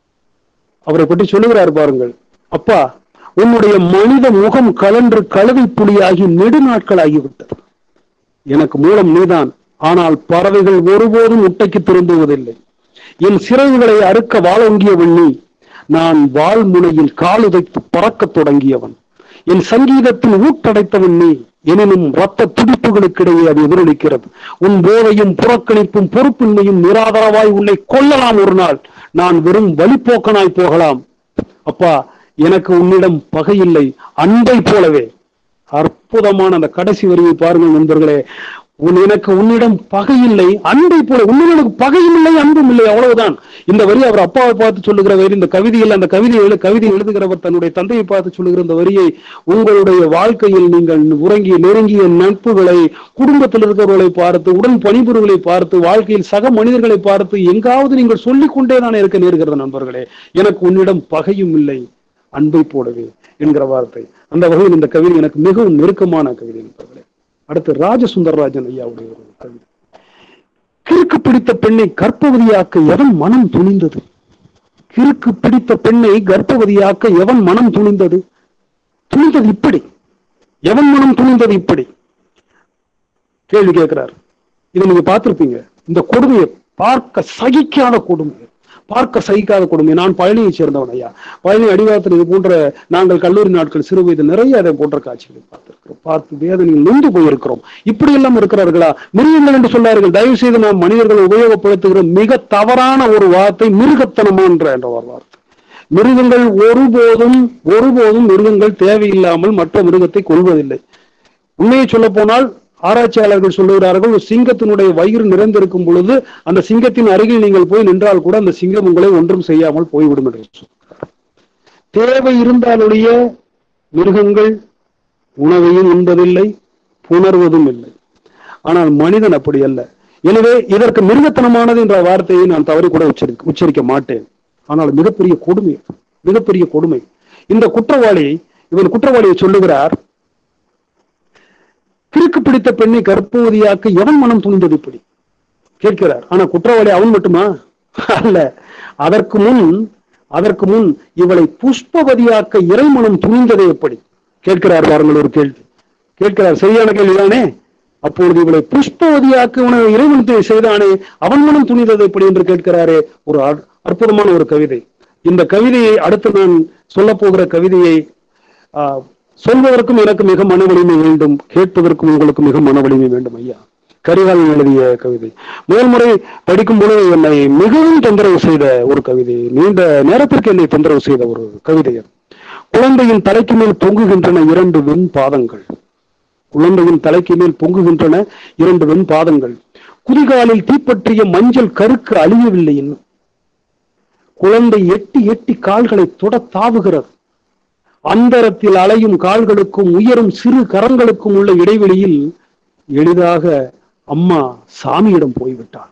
அவரை பற்றி சொல்லுகிறார் பாருங்கள் அப்பா உன்னுடைய மனித முகம் கலன்று கழுதை புலியாகி நெடுநாட்கள் ஆகிவிட்டது எனக்கு மூலம் நீதான் ஆனால் பறவைகள் ஒருபோதும் முட்டைக்கு திரும்புவதில்லை என் சிறகுகளை அறுக்க வாழங்கியவன் நீ நான் வாழ்முனையில் காலுதைத்து பறக்கத் தொடங்கியவன் என் சங்கீதத்தில் ஊட்டடைத்தவன் நீ எனினும் ரத்த துடிப்புகளுக்கிடையே அது எதிரொலிக்கிறது உன் போதையும் புறக்கணிப்பும் பொறுப்பின்மையும் நிராதரவாய் உன்னை கொல்லலாம் ஒரு நாள் நான் வெறும் வழிப்போக்கனாய் போகலாம் அப்பா எனக்கு உன்னிடம் பகையில்லை அன்பை போலவே அற்புதமான அந்த கடைசி வரியை பாருங்கள் நண்பர்களே உன் எனக்கு உன்னிடம் பகை இல்லை அன்பை போல உன்னிடம் எனக்கு பகையும் இல்லை அன்பும் இல்லை அவ்வளவுதான் இந்த வரி அவர் அப்பாவை பார்த்து சொல்லுகிற வரி இந்த கவிதையில் அந்த கவிதை எழு கவிதை எழுதுகிறவர் தன்னுடைய தந்தையை பார்த்து சொல்லுகிற இந்த வரியை உங்களுடைய வாழ்க்கையில் நீங்கள் உறங்கிய நெருங்கிய நட்புகளை குடும்பத்தில் இருக்கிறவர்களை பார்த்து உடன் பணிபுரிகளை பார்த்து வாழ்க்கையில் சக மனிதர்களை பார்த்து எங்காவது நீங்கள் சொல்லிக் கொண்டே தான் இருக்க நேர்கிறது நண்பர்களே எனக்கு உன்னிடம் பகையும் இல்லை அன்பை போலவே என்கிற வார்த்தை அந்த வகையில் இந்த கவிதை எனக்கு மிகவும் நெருக்கமான கவிதை நண்பர்களே அடுத்து ராஜசுந்தரராஜன் ஐயாவுடைய ஒரு கவிதை கிறுக்கு பிடித்த பெண்ணை கர்ப்பவதியாக்க எவன் மனம் துணிந்தது கிறுக்கு பிடித்த பெண்ணை கர்ப்பவதியாக்க எவன் மனம் துணிந்தது துணிந்தது இப்படி எவன் மனம் துணிந்தது இப்படி கேள்வி கேட்கிறார் இதை நீங்க பார்த்திருப்பீங்க இந்த கொடுமையை பார்க்க சகிக்காத கொடுமை பார்க்க சகிக்காத கொடுமை நான் பழனியை சேர்ந்தவன் ஐயா பழனி அடிவாரத்தில் இது போன்ற நாங்கள் கல்லூரி நாட்கள் சிறு வயது நிறைய அதை போன்ற காட்சிகளை பார்த்திருக்கிறோம் பார்த்து வேதனையில் நொந்து போயிருக்கிறோம் இப்படி எல்லாம் இருக்கிறார்களா மிருகங்கள் என்று சொன்னார்கள் தயவு செய்து நாம் மனிதர்கள் உபயோகப்படுத்துகிற மிக தவறான ஒரு வார்த்தை மிருகத்தனமான்ற என்ற ஒரு வார்த்தை மிருகங்கள் ஒருபோதும் ஒருபோதும் மிருகங்கள் தேவையில்லாமல் மற்ற மிருகத்தை கொள்வதில்லை உண்மையை சொல்ல போனால் ஆராய்ச்சியாளர்கள் சொல்லுகிறார்கள் ஒரு சிங்கத்தினுடைய வயிறு நிறைந்திருக்கும் பொழுது அந்த சிங்கத்தின் அருகில் நீங்கள் போய் நின்றால் கூட அந்த சிங்கம் உங்களை ஒன்றும் செய்யாமல் போய்விடும் என்று சொல்கிறார் தேவை இருந்தாலுடைய மிருகங்கள் உணவையும் உண்பதில்லை புணர்வதும் இல்லை ஆனால் மனிதன் அப்படி அல்ல எனவே இதற்கு மிருகத்தனமானது என்ற வார்த்தையை நான் தவறி கூட உச்சரி உச்சரிக்க மாட்டேன் ஆனால் மிகப்பெரிய கொடுமை மிகப்பெரிய கொடுமை இந்த குற்றவாளி இவன் குற்றவாளியை சொல்லுகிறார் கிறுக்கு பிடித்த பெண்ணை கர்ப்பவதியாக்க எவன் மனம் துணிந்தது இப்படி கேட்கிறார் ஆனா குற்றவாளி அவன் மட்டுமா அல்ல அதற்கு முன் அதற்கு முன் இவளை புஷ்பவதியாக்க இறைமனம் துணிந்தது எப்படி கேட்கிறார் பாருங்கள் ஒரு கேள்வி கேட்கிறார் சரியான கேள்விதானே அப்பொழுது இவளை புஷ்பவதியாக்க உனக்கு இறைவனத்தை செய்தானே அவன் மனம் துணிந்தது எப்படி என்று கேட்கிறாரே ஒரு அற்- அற்புதமான ஒரு கவிதை இந்த கவிதையை அடுத்து நான் சொல்ல போகிற கவிதையை ஆஹ், சொல்வதற்கும் எனக்கு மிக மன வலிமை வேண்டும் கேட்பதற்கும் உங்களுக்கு மிக மன வலிமை வேண்டும் ஐயா கரிகாலன் எழுதிய கவிதை முதல் முறை படிக்கும் பொழுது என்னை மிகவும் தொந்தரவு செய்த ஒரு கவிதை நீண்ட நேரத்திற்கு என்னை தொந்தரவு செய்த ஒரு கவிதை அது. குழந்தையின் தலைக்கு மேல் தொங்குகின்றன இரண்டு வெண் பாதங்கள் குழந்தையின் தலைக்கு மேல் பொங்குகின்றன இரண்டு வெண் பாதங்கள் குதிகாலில் தீப்பற்றிய மஞ்சள் கருக்கு அழியவில்லை இன்னும் குழந்தை எட்டி எட்டி கால்களை தொட தாவுகிறது அந்தரத்தில் அலையும் கால்களுக்கும் உயரும் சிறு கரங்களுக்கும் உள்ள இடைவெளியில் எளிதாக அம்மா சாமியிடம் போய்விட்டாள்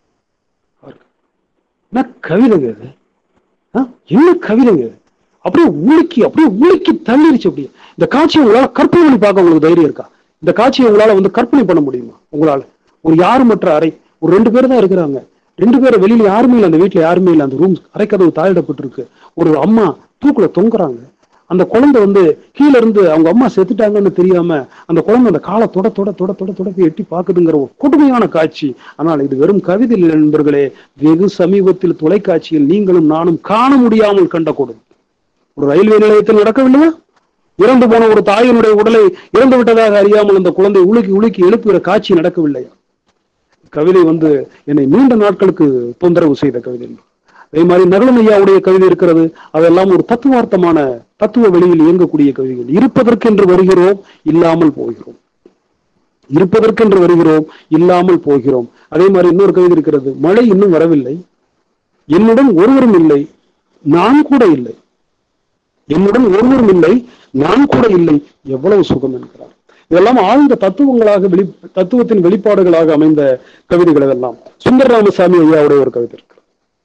என்ன கவிதைங்க இது ஆ? என்ன கவிதைங்க இது? அப்படியே உலுக்கி அப்படியே உலுக்கி தள்ளிருச்சு அப்படியே இந்த காட்சியை உங்களால கற்பனை பண்ணி பார்க்க உங்களுக்கு தைரியம் இருக்கா இந்த காட்சியை உங்களால வந்து கற்பனை பண்ண முடியுமா உங்களால ஒரு யாருமற்ற அறை ஒரு ரெண்டு பேர் தான் இருக்கிறாங்க ரெண்டு பேரும் வெளியில யாருமே இல்லை அந்த வீட்டுல யாருமே இல்லை அந்த ரூம் அரைக்கதவு தாழிடப்பட்டிருக்கு ஒரு அம்மா தூக்குல தொங்குறாங்க அந்த குழந்தை வந்து கீழ இருந்து அவங்க அம்மா செத்துட்டாங்கன்னு தெரியாம அந்த குழந்தை அந்த காலை தொட தொட தொட தொட தொட போய் எட்டி பாக்குதுங்கிற ஒரு கொடுமையான காட்சி ஆனால் இது வெறும் கவிதை இல்லை நண்பர்களே வெகு சமீபத்தில் தொலைக்காட்சியில் நீங்களும் நானும் காண முடியாமல் கண்ட கொடுமை ஒரு ரயில்வே நிலையத்தில் நடக்கவில்லையா இறந்து போன ஒரு தாயினுடைய உடலை இறந்து விட்டதாக அறியாமல் அந்த குழந்தை உலுக்கி உலுக்கி எழுப்புகிற காட்சி நடக்கவில்லையா கவிதை வந்து என்னை நீண்ட நாட்களுக்கு தொந்தரவு செய்த கவிதை அதே மாதிரி நகலன் ஐயாவுடைய கவிதை இருக்கிறது அதெல்லாம் ஒரு தத்துவார்த்தமான தத்துவ வெளியில் இயங்கக்கூடிய கவிதைகள் இருப்பதற்கென்று வருகிறோம் இல்லாமல் போகிறோம் இருப்பதற்கென்று வருகிறோம் இல்லாமல் போகிறோம் அதே மாதிரி இன்னொரு கவிதை இருக்கிறது மழை இன்னும் வரவில்லை என்னுடன் ஒருவரும் இல்லை நான் கூட இல்லை என்னுடன் ஒருவரும் இல்லை நான் கூட இல்லை எவ்வளவு சுகம் என்கிறார் இதெல்லாம் ஆழ்ந்த தத்துவங்களாக வெளி தத்துவத்தின் வெளிப்பாடுகளாக அமைந்த கவிதைகள் இதெல்லாம் சுந்தர ராமசாமி ஐயாவுடைய ஒரு கவிதை இருக்கு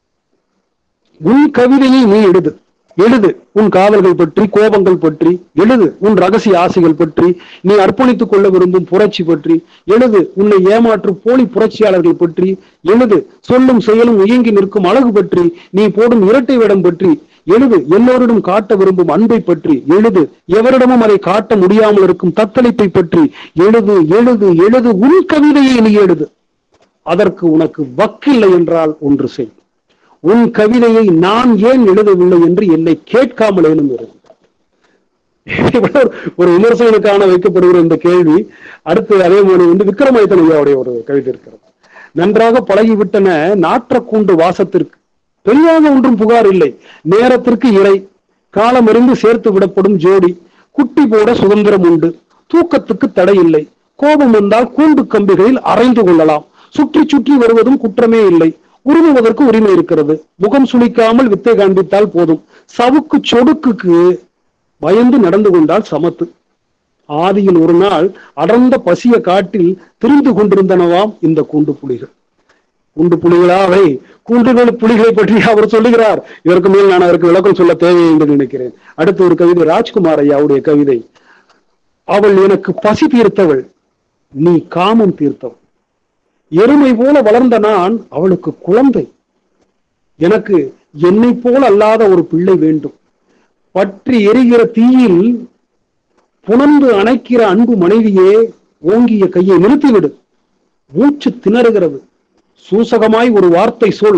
உன் கவிதையை நீ எழுது எழுது உன் காதல்கள் பற்றி கோபங்கள் பற்றி எழுது உன் ரகசிய ஆசைகள் பற்றி நீ அர்ப்பணித்துக் கொள்ள விரும்பும் புரட்சி பற்றி எழுது உன்னை ஏமாற்றும் போலி புரட்சியாளர்கள் பற்றி எழுது சொல்லும் செயலும் இயங்கி நிற்கும் அழகு பற்றி நீ போடும் இரட்டை வேடம் பற்றி எழுது எல்லோரிடம் காட்ட விரும்பும் அன்பை பற்றி எழுது எவரிடமும் அதை காட்ட முடியாமல் இருக்கும் தத்தளிப்பை பற்றி எழுது எழுது எழுது உன் கவிதையை நீ எழுது அதற்கு உனக்கு வக்கில்லை என்றால் ஒன்று செய் உன் கவிதையை நான் ஏன் எழுதவில்லை என்று என்னை கேட்காமல் ஏனும் இரு இவ்வளவு ஒரு விமர்சகனுக்கான வைக்கப்படுகிற இந்த கேள்வி அடுத்து அதே மாதிரி வந்து விக்ரமாதித்தன் ஐயாவுடைய ஒரு கவிதை இருக்கிறது நன்றாக பழகிவிட்டன நாற்ற கூண்டு வாசத்திற்கு பெரியாக ஒன்றும் புகார் இல்லை நேரத்திற்கு இறை காலமறிந்து சேர்த்து விடப்படும் ஜோடி குட்டி போட சுதந்திரம் உண்டு தூக்கத்துக்கு தடை இல்லை கோபம் வந்தால் கூண்டு கம்பிகளில் அரைந்து கொள்ளலாம் சுற்றி சுற்றி வருவதும் குற்றமே இல்லை உருமுவதற்கு உரிமை இருக்கிறது முகம் சுளிக்காமல் வித்தை காண்பித்தால் போதும் சவுக்கு சொடுக்குக்கு பயந்து நடந்து கொண்டால் சமத்து ஆதியில் ஒரு நாள் அடர்ந்த பசிய காட்டில் திரிந்து கொண்டிருந்தனவாம் இந்த கூண்டு புலிகள் கூண்டு புலிகளா அவை கூண்டுகள் புலிகளை பற்றி அவர் சொல்லுகிறார் இதற்கு மேல் நான் அதற்கு விளக்கம் சொல்ல தேவை என்று நினைக்கிறேன் அடுத்து ஒரு கவிதை ராஜ்குமார் ஐயாவுடைய கவிதை அவள் எனக்கு பசி தீர்த்தவள் நீ காமம் தீர்த்தவள் எருமை போல வளர்ந்த நான் அவளுக்கு குழந்தை எனக்கு என்னை போல அல்லாத ஒரு பிள்ளை வேண்டும் பற்றி எரிகிற தீயில் புணர்ந்து அணைக்கிற அன்பு மனைவியே ஓங்கிய கையை நிறுத்திவிடு மூச்சு திணறுகிறது சூசகமாய் ஒரு வார்த்தை சொல்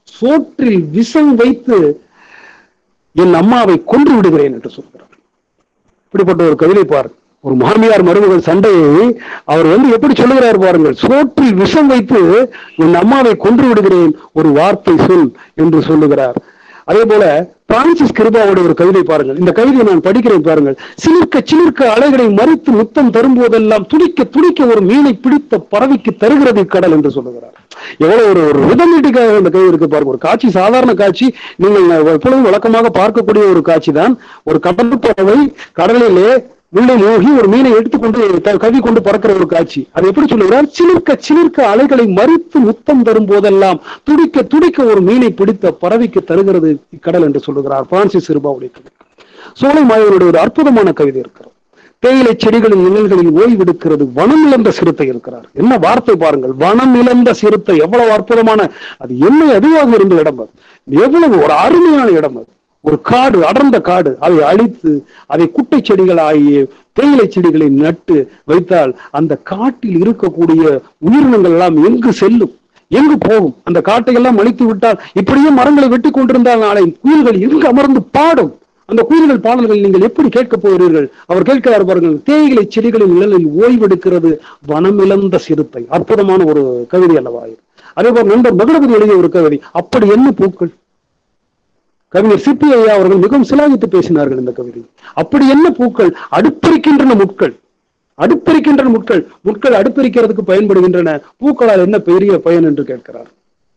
சோற்றில் விஷம் வைத்து என் அம்மாவை கொன்று விடுகிறேன் என்று சொல்கிறார் இப்படிப்பட்ட ஒரு கவிதை பாருங்க ஒரு மாமியார் மருமகள் சண்டையை அவர் வந்து எப்படி சொல்லுகிறார் பாருங்கள் சோற்றில் விஷம் வைத்து என் அம்மாவை கொன்று விடுகிறேன் ஒரு வார்த்தை சொல் என்று சொல்லுகிறார் அதே போல பிரான்சிஸ் கிருபாவோட ஒரு கவிதை பாருங்கள் இந்த கவிதையை நான் படிக்கிறேன் பாருங்கள் சிலிர்க்க சிலிர்க்க அலைகளை மறித்து முத்தம் தரும்போதெல்லாம் துடிக்க துடிக்க ஒரு மீனை பிடித்த பறவைக்கு தருகிறது கடல் என்று சொல்லுகிறார் எவ்வளவு ஒரு ஒரு ரிதமேட்டிக்காக அந்த கவிதை இருக்கு பாருங்க ஒரு காட்சி சாதாரண காட்சி நீங்கள் எப்பொழுதும் வழக்கமாக பார்க்கக்கூடிய ஒரு காட்சி தான் ஒரு கடல் பறவை கடலிலே உள்ளே மூழ்கி ஒரு மீனை எடுத்துக்கொண்டு த- கவி கொண்டு பறக்கிற ஒரு காட்சி அது எப்படி சொல்லுகிறார் சிலிர்க்க சிலிர்க்க அலைகளை மறித்து முத்தம் தரும் போதெல்லாம் துடிக்க துடிக்க ஒரு மீனை பிடித்த பறவைக்கு தருகிறது இக்கடல் என்று சொல்லுகிறார் பிரான்சிஸ் சிறுபாவுடைய கவிதை சோலை மாயவனுடைய ஒரு அற்புதமான கவிதை இருக்கிறது தேயிலை செடிகளின் நிழல்களில் ஓய்வெடுக்கிறது வனம் இழந்த சிறுத்தை இருக்கிறார் என்ன வார்த்தை பாருங்கள் வனம் இழந்த சிறுத்தை எவ்வளவு அற்புதமான அது என்ன எதுவாக இருந்த இடம் அது எவ்வளவு ஒரு அருமையான இடம் அது ஒரு காடு அடர்ந்த காடு அதை அழித்து அதை குட்டை செடிகளாகிய தேயிலை செடிகளை நட்டு வைத்தால் அந்த காட்டில் இருக்கக்கூடிய உயிரினங்கள் எல்லாம் எங்கு செல்லும் எங்கு போகும் அந்த காட்டை எல்லாம் அழித்து விட்டால் இப்படியே மரங்களை வெட்டி கொண்டிருந்தால் நாளை குயில்கள் எங்கு அமர்ந்து பாடும் அந்த குயில்கள் பாடல்கள் நீங்கள் எப்படி கேட்கப் போகிறீர்கள் அவர் கேட்கிறார் பாருங்கள் தேயிலை செடிகளின் நிழலில் ஓய்வெடுக்கிறது வனமிழந்த சிறுத்தை அற்புதமான ஒரு கவிதை அல்லவா இது அதே போல் நண்பர் மகுடபதி எழுதிய ஒரு கவிதை அப்படி என்ன பூக்கள் கவிஞர் சிப்பி ஐயா அவர்கள் மிகவும் சிலாகித்து பேசினார்கள் இந்த கவிதை அப்படி என்ன பூக்கள் அடுப்பெருக்கின்றன முட்கள் அடுப்பெருக்கின்றன முட்கள் முட்கள் அடுப்பெருக்கிறதுக்கு பயன்படுகின்றன பூக்களால் என்ன பெரிய பயன் என்று கேட்கிறார்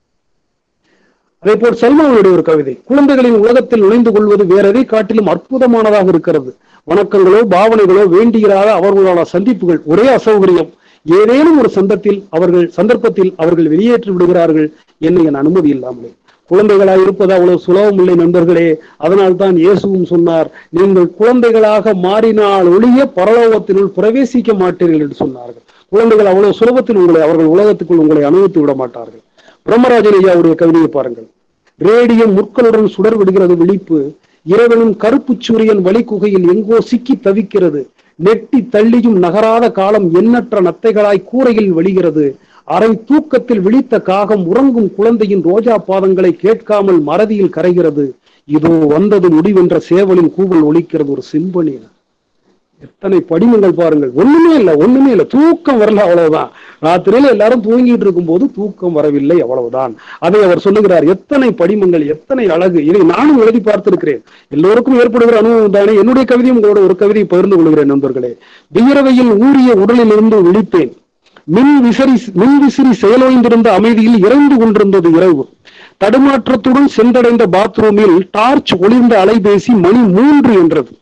அதே போல் சல்மானுடைய ஒரு கவிதை குழந்தைகளின் உலகத்தில் நுழைந்து கொள்வது வேற எதை காட்டிலும் அற்புதமானதாக இருக்கிறது வணக்கங்களோ பாவனைகளோ வேண்டியிராத அவர்களான சந்திப்புகள் ஒரே அசௌகரியம் ஏதேனும் ஒரு சந்தத்தில் அவர்கள் சந்தர்ப்பத்தில் அவர்கள் வெளியேற்றி விடுகிறார்கள் என்னை என் அனுமதி இல்லாமலே குழந்தைகளாக இருப்பது அவ்வளவு சுலபம் இல்லை நண்பர்களே அதனால் தான் இயேசுவும் சொன்னார் நீங்கள் குழந்தைகளாக மாறினால் ஒழிய பரலோகத்தினுள் பிரவேசிக்க மாட்டீர்கள் என்று சொன்னார்கள் குழந்தைகள் அவ்வளவு சுலபத்தில் உங்களை அவர்கள் உலகத்துக்குள் உங்களை அனுமதித்து விட மாட்டார்கள் பிரம்மராஜன் ஐயாவுடைய கவிதையை பாருங்கள் ரேடியம் முற்களுடன் சுடர் விடுகிறது விழிப்பு இரவனும் கருப்பு சூரியன் வழி குகையில் எங்கோ சிக்கி தவிக்கிறது நெட்டி தள்ளியும் நகராத காலம் எண்ணற்ற நத்தைகளாய் கூரையில் வழிகிறது அரை தூக்கத்தில் விழித்த காகம் உறங்கும் குழந்தையின் ரோஜா பாதங்களை கேட்காமல் மறதியில் கரைகிறது இதோ வந்தது முடிவென்ற சேவலின் கூவல் ஒலிக்கிறது ஒரு சிம்பனி எத்தனை படிமங்கள் பாருங்கள் ஒண்ணுமே இல்ல ஒண்ணுமே இல்ல தூக்கம் வரல அவ்வளவுதான் ராத்திரியில எல்லாரும் தூங்கிட்டு இருக்கும்போது தூக்கம் வரவில்லை அவ்வளவுதான் அதை அவர் சொல்லுகிறார் எத்தனை படிமங்கள் எத்தனை அழகு இதை நானும் எழுதி பார்த்திருக்கிறேன் எல்லோருக்கும் ஏற்படுகிற அனுபவம் தானே என்னுடைய கவிதையும் உங்களோட ஒரு கவிதையை பகிர்ந்து கொள்கிறேன் நண்பர்களே வியரவையில் ஊறிய உடலிலிருந்து விழித்தேன் மின் விசிறி மின் விசிறி செயலோய்ந்திருந்த அமைதியில் இறைந்து கொண்டிருந்தது இரவு தடுமாற்றத்துடன் சென்றடைந்த பாத்ரூமில் டார்ச் ஒளிர்ந்த அலைபேசி மணி மூன்று என்றது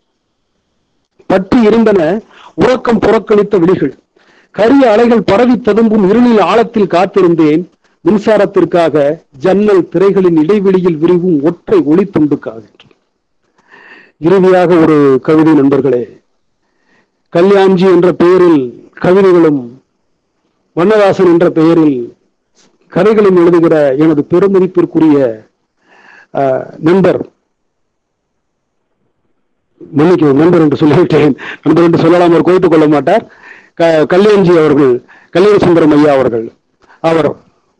பற்றி இருந்தன உறக்கம் புறக்கணித்த விழிகள் கரிய அலைகள் பரவி ததும்பும் இருளில் ஆழத்தில் காத்திருந்தேன் மின்சாரத்திற்காக ஜன்னல் திரைகளின் இடைவெளியில் விரிவும் ஒற்றை ஒளி துண்டுக்காக இறுதியாக ஒரு கவிதை நண்பர்களே கல்யாண்ஜி என்ற பெயரில் கவிதைகளும் வண்ணதாசன் என்ற பெயரில் கதைகளும் எழுதுகிற எனது பெருமதிப்பிற்குரிய அஹ், நண்பர் மன்னிக்கவும் நண்பர் என்று சொல்லிவிட்டேன் நண்பர் என்று சொல்லலாம் அவர் கோய்த்துக் கொள்ள மாட்டார் க- கல்யாண்ஜி அவர்கள் கல்யாண சுந்தரம் ஐயா அவர்கள் அவர்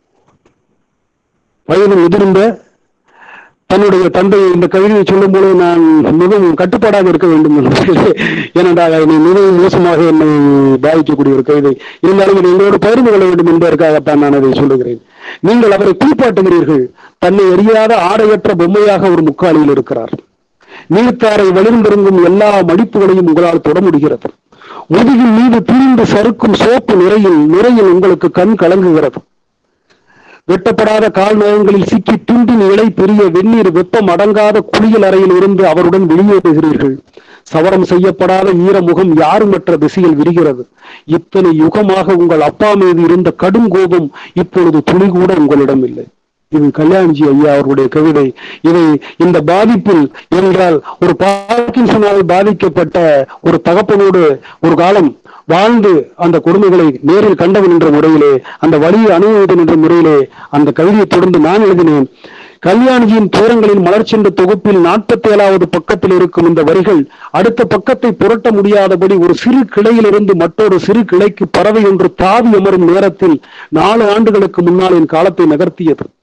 வயது முதிர்ந்த தன்னுடைய தந்தையை இந்த கவிதையை சொல்லும் பொழுது நான் மிகவும் கட்டுப்பாடாக இருக்க வேண்டும் நண்பர்களே. ஏனென்றால் என்னை மிகவும் மோசமாக என்னை பாதிக்கக்கூடிய ஒரு கவிதை இருந்தாலும் இதை எங்களோடு பகிர்ந்து கொள்ள வேண்டும் என்பதற்காகத்தான் நான் அதை சொல்லுகிறேன் நீங்கள் அவரை குளிப்பாட்டுகிறீர்கள் தன்னை அறியாத ஆடையற்ற பொம்மையாக ஒரு முக்காலியில் இருக்கிறார் நீர்த்தாரை வலிர்ந்திருந்தும் எல்லா மடிப்புகளையும் உங்களால் தொட முடிகிறது முதுகின் மீது தீர்ந்து சறுக்கும் சோப்பு நிறையில் நிறையில் உங்களுக்கு கண் கலங்குகிறது வெட்டப்படாத கால் நகங்களில் சிக்கி துண்டின் இலை பெரிய வெந்நீர் வெப்பம் அடங்காத குளியல் அறையில் இருந்து அவருடன் வெளியேறுகிறீர்கள் சவரம் செய்யப்படாத ஈரமுகம் யாருமற்ற திசையில் விரிகிறது இத்தனை யுகமாக உங்கள் அப்பா மீது இருந்த கடும் கோபம் இப்பொழுது துளி கூட உங்களிடம் இல்லை இது கல்யாண்ஜி ஐயா அவருடைய கவிதை இதை இந்த பாதிப்பில் என்றால் ஒரு பார்க்கின்சனால் பாதிக்கப்பட்ட ஒரு தகப்பனோடு ஒரு காலம் வாழ்ந்து அந்த கொடுமைகளை நேரில் கண்டவன் என்ற முறையிலே அந்த வழியை அனுபவித்தன் என்ற முறையிலே அந்த கவிதையை தொடர்ந்து நான் எழுதினேன் கல்யாணியின் தூரங்களின் மலர்ச்சென்ற தொகுப்பில் நாற்பத்தி ஏழாவது பக்கத்தில் இருக்கும் இந்த வரிகள் அடுத்த பக்கத்தை புரட்ட முடியாதபடி ஒரு சிறு கிளையிலிருந்து மற்றொரு சிறு கிளைக்கு பறவை ஒன்று தாவி அமரும் நேரத்தில் நாலு ஆண்டுகளுக்கு முன்னால் என் காலத்தை நகர்த்தியது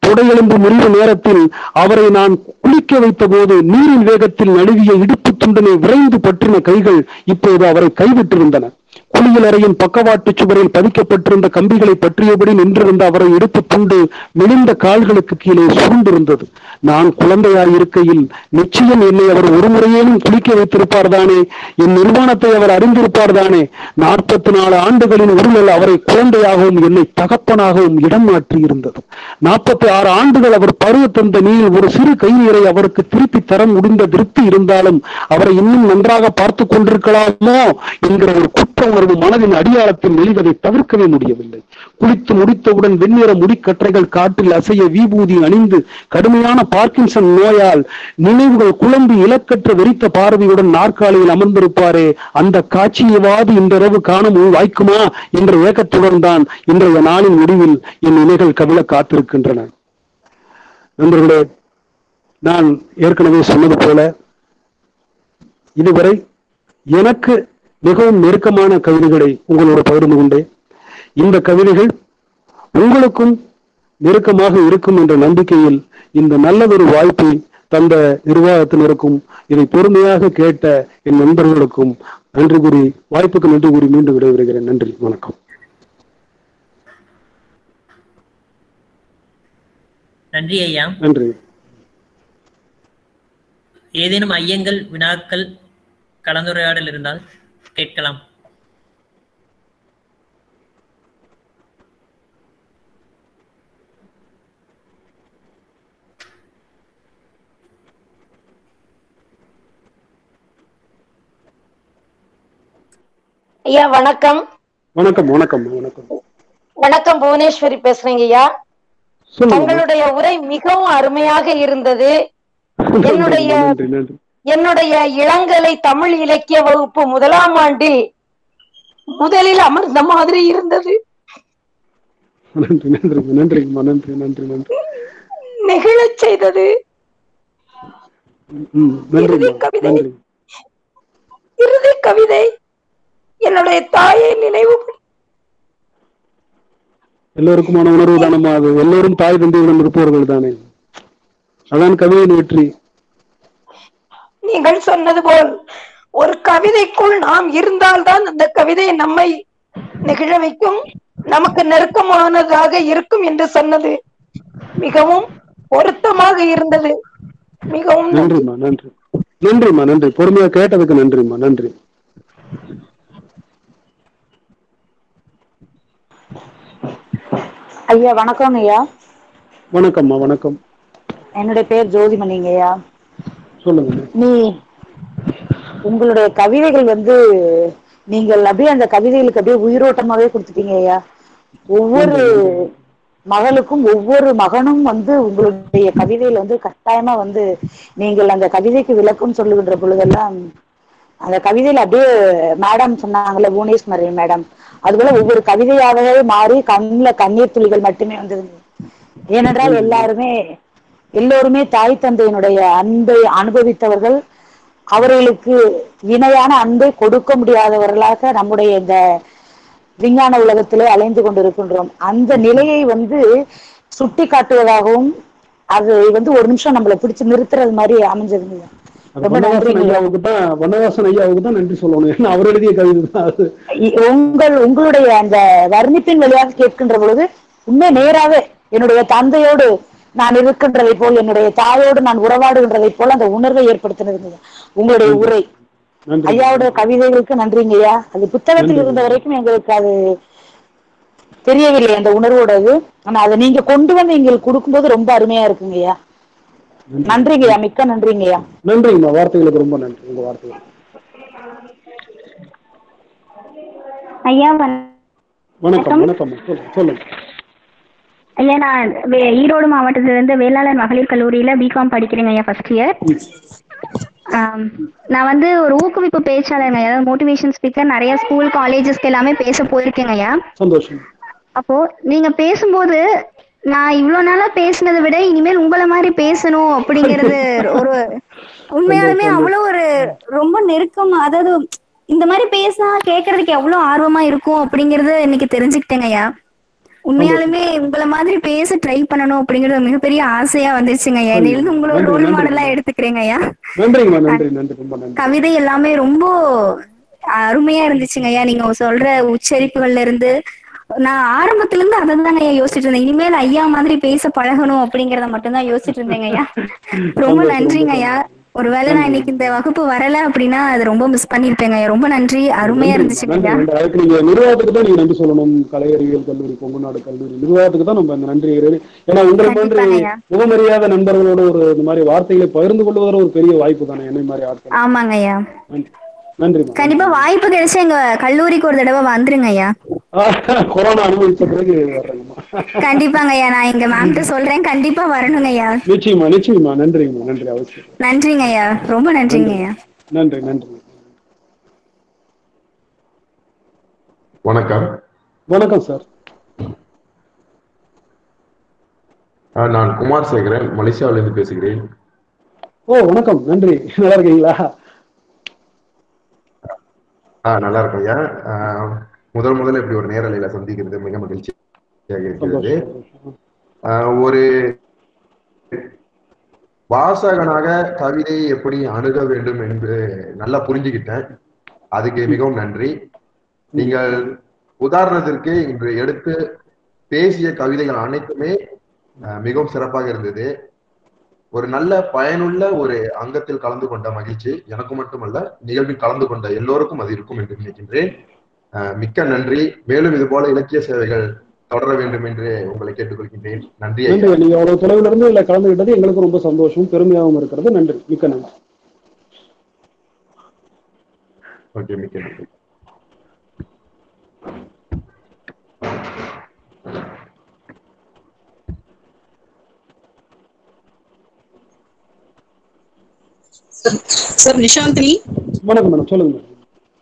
தொடையெலும்பு முறிவு நேரத்தில் அவரை நான் குளிக்க வைத்த போது நீரின் வேகத்தில் நழுவிய இடுப்பு துண்டனை விரைந்து பற்றின கைகள் இப்போது அவரை கைவிட்டிருந்தன குளியல் அறையின் பக்கவாட்டு சுவரில் பதிக்கப்பட்டிருந்த கம்பிகளை பற்றியபடி நின்றிருந்த அவரை இடுப்பு துண்டு மெலிந்த கால்களுக்கு கீழே சுருண்டிருந்தது நான் குழந்தையாய் இருக்கையில் நிச்சயம் என்னை அவர் ஒரு முறையேனும் குளிக்க வைத்திருப்பார் தானே என் நிர்வாணத்தை அவர் அறிந்திருப்பார் தானே நாற்பத்தி நாலு ஆண்டுகளின் உருளல் அவரை குழந்தையாகவும் என்னை தகப்பனாகவும் இடம் மாற்றி இருந்தது நாற்பத்தி ஆறு ஆண்டுகள் அவர் பருவ தந்த நீரில் ஒரு சிறு கைநீரை அவருக்கு திருப்பி தர முடிந்த திருப்தி இருந்தாலும் அவரை இன்னும் நன்றாக பார்த்து கொண்டிருக்கலாமோ என்கிற ஒரு குற்ற உணர்வு மனதின் அடியாளத்தில் வெளிவதை தவிர்க்கவே முடியவில்லை குளித்து முடித்தவுடன் வெண்ணிற முடிக்கற்றைகள் காற்றில் அசைய விபூதி அணிந்து கடுமையான பார்க்கின்சன் நோயால் நினைவுகள் குழம்பி இலக்கற்ற வெறித்த பார்வையுடன் நாற்காலியில் அமர்ந்திருப்பாரே அந்த காட்சியவாது இன்றிரவு காண மு- வாய்க்குமா என்ற ஏக்கத்துடன் தான் இன்றைய நாளின் முடிவில் என் நினைகள் கவிழ காத்திருக்கின்றன நண்பர்களே நான் ஏற்கனவே சொன்னது போல இதுவரை எனக்கு மிகவும் நெருக்கமான கவிதைகளை உங்களோடு பகிர்ந்து கொண்டேன் இந்த கவிதைகள் உங்களுக்கும் நெருக்கமாக இருக்கும் என்ற நம்பிக்கையில் இந்த நல்லதொரு வாய்ப்பை தந்த நிர்வாகத்தினருக்கும் இதை பொறுமையாக கேட்ட என் நண்பர்களுக்கும் நன்றி கூறி வாய்ப்புக்கு நன்றி கூறி மீண்டும் விடைபெறுகிறேன் நன்றி வணக்கம் நன்றி ஐயா நன்றி ஏதேனும் ஐயங்கள் வினாக்கள் கலந்துரையாடல் இருந்தால் கேட்கலாம் ஐயா வணக்கம் வணக்கம் வணக்கம் வணக்கம் வணக்கம் புவனேஸ்வரி பேசுறேங்க ஐயா சொல்லுங்க தங்களுடைய உரை மிகவும் அருமையாக இருந்தது என்னுடைய நன்றி நன்றி என்னுடைய இளங்கலை தமிழ் இலக்கிய வகுப்பு முதலாம் ஆண்டில் முதலில் அமர்ந்த மாதிரி இருந்தது நன்றி நன்றி நன்றிங்கம்மா நன்றி நன்றி நன்றி நெகிழச் செய்தது ம் நன்றிம்மா இறுதி கவிதை. நன்றி இறுதி கவிதை என்னுடைய தாயை நினைவு எல்லோருக்குமான உணர்வு தானம்மா அது எல்லோரும் தாய் தந்தையுடன் இருப்பவர்கள் தானே அதான் கவிதையின் வெற்றி நீங்கள் சொன்னது போல் ஒரு கவிதைக்குள் நாம் இருந்தால்தான் அந்த கவிதை நம்மை நெகிழ வைக்கும் நமக்கு நெருக்கமானதாக இருக்கும் என்று சொன்னது மிகவும் பொருத்தமாக இருந்தது மிகவும் நன்றி. நன்றிம்மா நன்றி நன்றிம்மா நன்றி பொறுமையா கேட்டதுக்கு நன்றிம்மா நன்றி ஐயா வணக்கங்க ஐயா வணக்கம்மா வணக்கம் என்னுடைய பேர் ஜோதிமணிங்க ஐயா சொல்லுங்க நீ உங்களுடைய கவிதைகள் வந்து நீங்கள் அப்படியே அந்த கவிதைகளுக்கு அப்படியே உயிரோட்டமாவே கொடுத்துட்டீங்க ஐயா ஒவ்வொரு மகளுக்கும் ஒவ்வொரு மகனும் வந்து உங்களுடைய கவிதையில வந்து கட்டாயமா வந்து நீங்கள் அந்த கவிதைக்கு விளக்கம் சொல்லுகின்ற பொழுதெல்லாம் அந்த கவிதையில அப்படியே மேடம் சொன்னாங்கல்ல புவனேஸ்வரி மேடம் அதுபோல ஒவ்வொரு கவிதையாகவே மாறி கண்ணுல கண்ணீர் துளிகள் மட்டுமே வந்தது ஏனென்றால் எல்லாருமே எல்லோருமே தாய் தந்தையினுடைய அன்பை அனுபவித்தவர்கள் அவர்களுக்கு இணையான அன்பை கொடுக்க முடியாதவர்களாக நம்முடைய இந்த விஞ்ஞான உலகத்திலே அலைந்து கொண்டிருக்கின்றோம் அந்த நிலையை வந்து சுட்டி காட்டுவதாகவும் அது வந்து ஒரு நிமிஷம் நம்மள பிடிச்சு நிறுத்துறது மாதிரி அமைஞ்சதுங்க அது ரொம்ப வனவாசன் நன்றிங்க ஐயாவுக்கு தான் வனவாசன் ஐயாவுக்கு தான் நன்றி சொல்லணும் ஏன்னா அவர் எழுதிய கவிதை தான் அது இ- உங்கள் உங்களுடைய அந்த வர்ணிப்பின் வழியாக கேட்கின்ற பொழுது உண்மை நேராவே என்னுடைய தந்தையோடு நான் இருக்கின்றதை போல் என்னுடைய தாயோடு நான் உறவாடுகின்றதை போல அந்த உணர்வை ஏற்படுத்தினதுங்க உங்களுடைய உரை நன்றி ஐயாவோட கவிதைகளுக்கு நன்றிங்க ஐயா அது புத்தகத்தில் இருந்த வரைக்கும் எங்களுக்கு அது தெரியவில்லை அந்த உணர்வோட இது ஆனா அதை நீங்க கொண்டு வந்து எங்களுக்கு கொடுக்கும்போது ரொம்ப அருமையா இருக்குங்க ஐயா நன்றிங்க ஐயா மிக்க நன்றிங்க ஐயா நன்றிங்கம்மா வார்த்தைகளுக்கு ரொம்ப நன்றி உங்க வார்த்தைகள் ஐயா வண- வணக்கம் வணக்கம் சொல்லுங்க சொல்லுங்க ஐயா நான் வே- ஈரோடு மாவட்டத்துல இருந்து வேளாளர் மகளிர் கல்லூரியில பிகாம் படிக்கிறேங்க ஐயா ஃபர்ஸ்ட் இயர் நான் வந்து ஒரு ஊக்குவிப்பு பேச்சாளருங்க ஐயா மோட்டிவேஷன் ஸ்பீக்கர் நிறைய ஸ்கூல் காலேஜஸ்க்கு எல்லாமே பேச போயிருக்கேங்க ஐயா சந்தோஷம் அப்போ நீங்க பேசும்போது நான் இவ்வளவு நாளா பேசுனதை விட இனிமேல் உங்களை மாதிரி பேசணும் அப்படிங்கிறது ஒரு உண்மையாலுமே அவ்வளவு ஒரு ரொம்ப நெருக்கம் அதாவது இந்த மாதிரி பேசினா கேட்கறதுக்கு எவ்வளவு ஆர்வமா இருக்கும் அப்படிங்கறது இன்னைக்கு தெரிஞ்சுக்கிட்டேங்க ஐயா உண்மையாலுமே உங்கள மாதிரி பேச ட்ரை பண்ணணும் அப்படிங்கறது மிகப்பெரிய ஆசையா வந்துருச்சுங்க ஐயா நன்றி. இதுல உங்களோட நன்றி, ரோல் நன்றி. மாடலா எடுத்துக்கிறேங்க ஐயா நன்றிங்கம்மா நன்றி நன்றி ரொம்ப நன்றி கவிதை எல்லாமே ரொம்ப அருமையா இருந்துச்சுங்க ஐயா நீங்க சொல்ற உச்சரிப்புகள்ல இருந்து நான் ஆரம்பத்துல இருந்து அதை தாங்க ஐயா யோசிச்சுட்டு இருந்தேன் இனிமேல் ஐயா மாதிரி பேச பழகணும் அப்படிங்கறத மட்டும் தான் யோசிச்சுட்டு இருந்தேங்க ஐயா ரொம்ப சந்தோஷம், நன்றிங்க ரொம்ப ஐயா ஒருவேளை நான் இன்னைக்கு இந்த வகுப்பு வரல அப்படின்னா அது ரொம்ப மிஸ் பண்ணிருப்பேங்க ஐயா ரொம்ப நன்றி அருமையா இருந்துச்சுங்க நன்றி ஐயா நன்றி அதுக்கு நீங்க நிர்வாகத்துக்கு தான் நீங்க நன்றி சொல்லணும் கலை அறிவியல் கல்லூரி கொங்குநாடு கல்லூரி நிர்வாகத்துக்கு தான் நம்ம இந்த நன்றி ஏன்னா உங்களை போன்று கண்டிப்பாங்கய்யா. முகமறியாத நண்பர்களோட ஒரு இந்த மாதிரி வார்த்தைகளை பகிர்ந்து கொள்வதில் ஒரு பெரிய வாய்ப்பு தானே என்னை மாதிரி ஆட்கள் ஆமாங்க ஐயா நன்றி நன்றிம்மா கண்டிப்பா வாய்ப்பு கிடைச்சா எங்க கல்லூரிக்கு ஒரு தடவை வந்துருங்க ஐயா கொரோனா அனுபவிச்ச பிறகு வர்றேங்கம்மா கண்டிப்பாங்க ஐயா நான் எங்க மேம்கிட்ட சொல்றேன் கண்டிப்பா வரணுங்க ஐயா நிச்சயமா நிச்சயமா நன்றிங்கம்மா நன்றி அவசியம் நன்றிங்க ஐயா ரொம்ப நன்றிங்க ஐயா நன்றி நன்றி வணக்கம் வணக்கம் சார் அஹ் நான் குமார் சேகரன் மலேசியாவிலிருந்து பேசுகிறேன் ஓ வணக்கம் நன்றி நல்லா இருக்கீங்களா ஆ நல்லா இருக்கும் ஐயா அஹ் முதல் முதல்ல இப்படி ஒரு நேரலையில சந்திக்கிறது மிக மகிழ்ச்சியாக இருக்கிறது சந்தோஷம் அஹ் ஒரு வாசகனாக கவிதையை எப்படி அணுக வேண்டும் என்று நல்லா புரிஞ்சுக்கிட்டேன் அதுக்கு மிகவும் நன்றி நீங்கள் உதாரணத்திற்கு இன்று எடுத்து பேசிய கவிதைகள் அனைத்துமே அஹ், மிகவும் சிறப்பாக இருந்தது ஒரு நல்ல பயனுள்ள ஒரு அங்கத்தில் கலந்து கொண்ட மகிழ்ச்சி எனக்கு மட்டுமல்ல நிகழ்வில் கலந்து கொண்ட எல்லோருக்கும் அது இருக்கும் என்று நினைக்கின்றேன் அஹ், மிக்க நன்றி மேலும் இது போல இலக்கிய சேவைகள் தொடர வேண்டும் என்று உங்களை கேட்டுக்கொள்கின்றேன் நன்றி ஐயா. நன்றி நீங்க அவ்வளவு தொலைவுல இருந்து இதுல கலந்துகிட்டது எங்களுக்கு ரொம்ப சந்தோஷம் பெருமையாகவும் இருக்கிறது நன்றி மிக்க நன்றி ஓகே மிக்க நன்றி சார் நிஷாந்தினி வணக்கம் மேடம் சொல்லுங்க மேடம்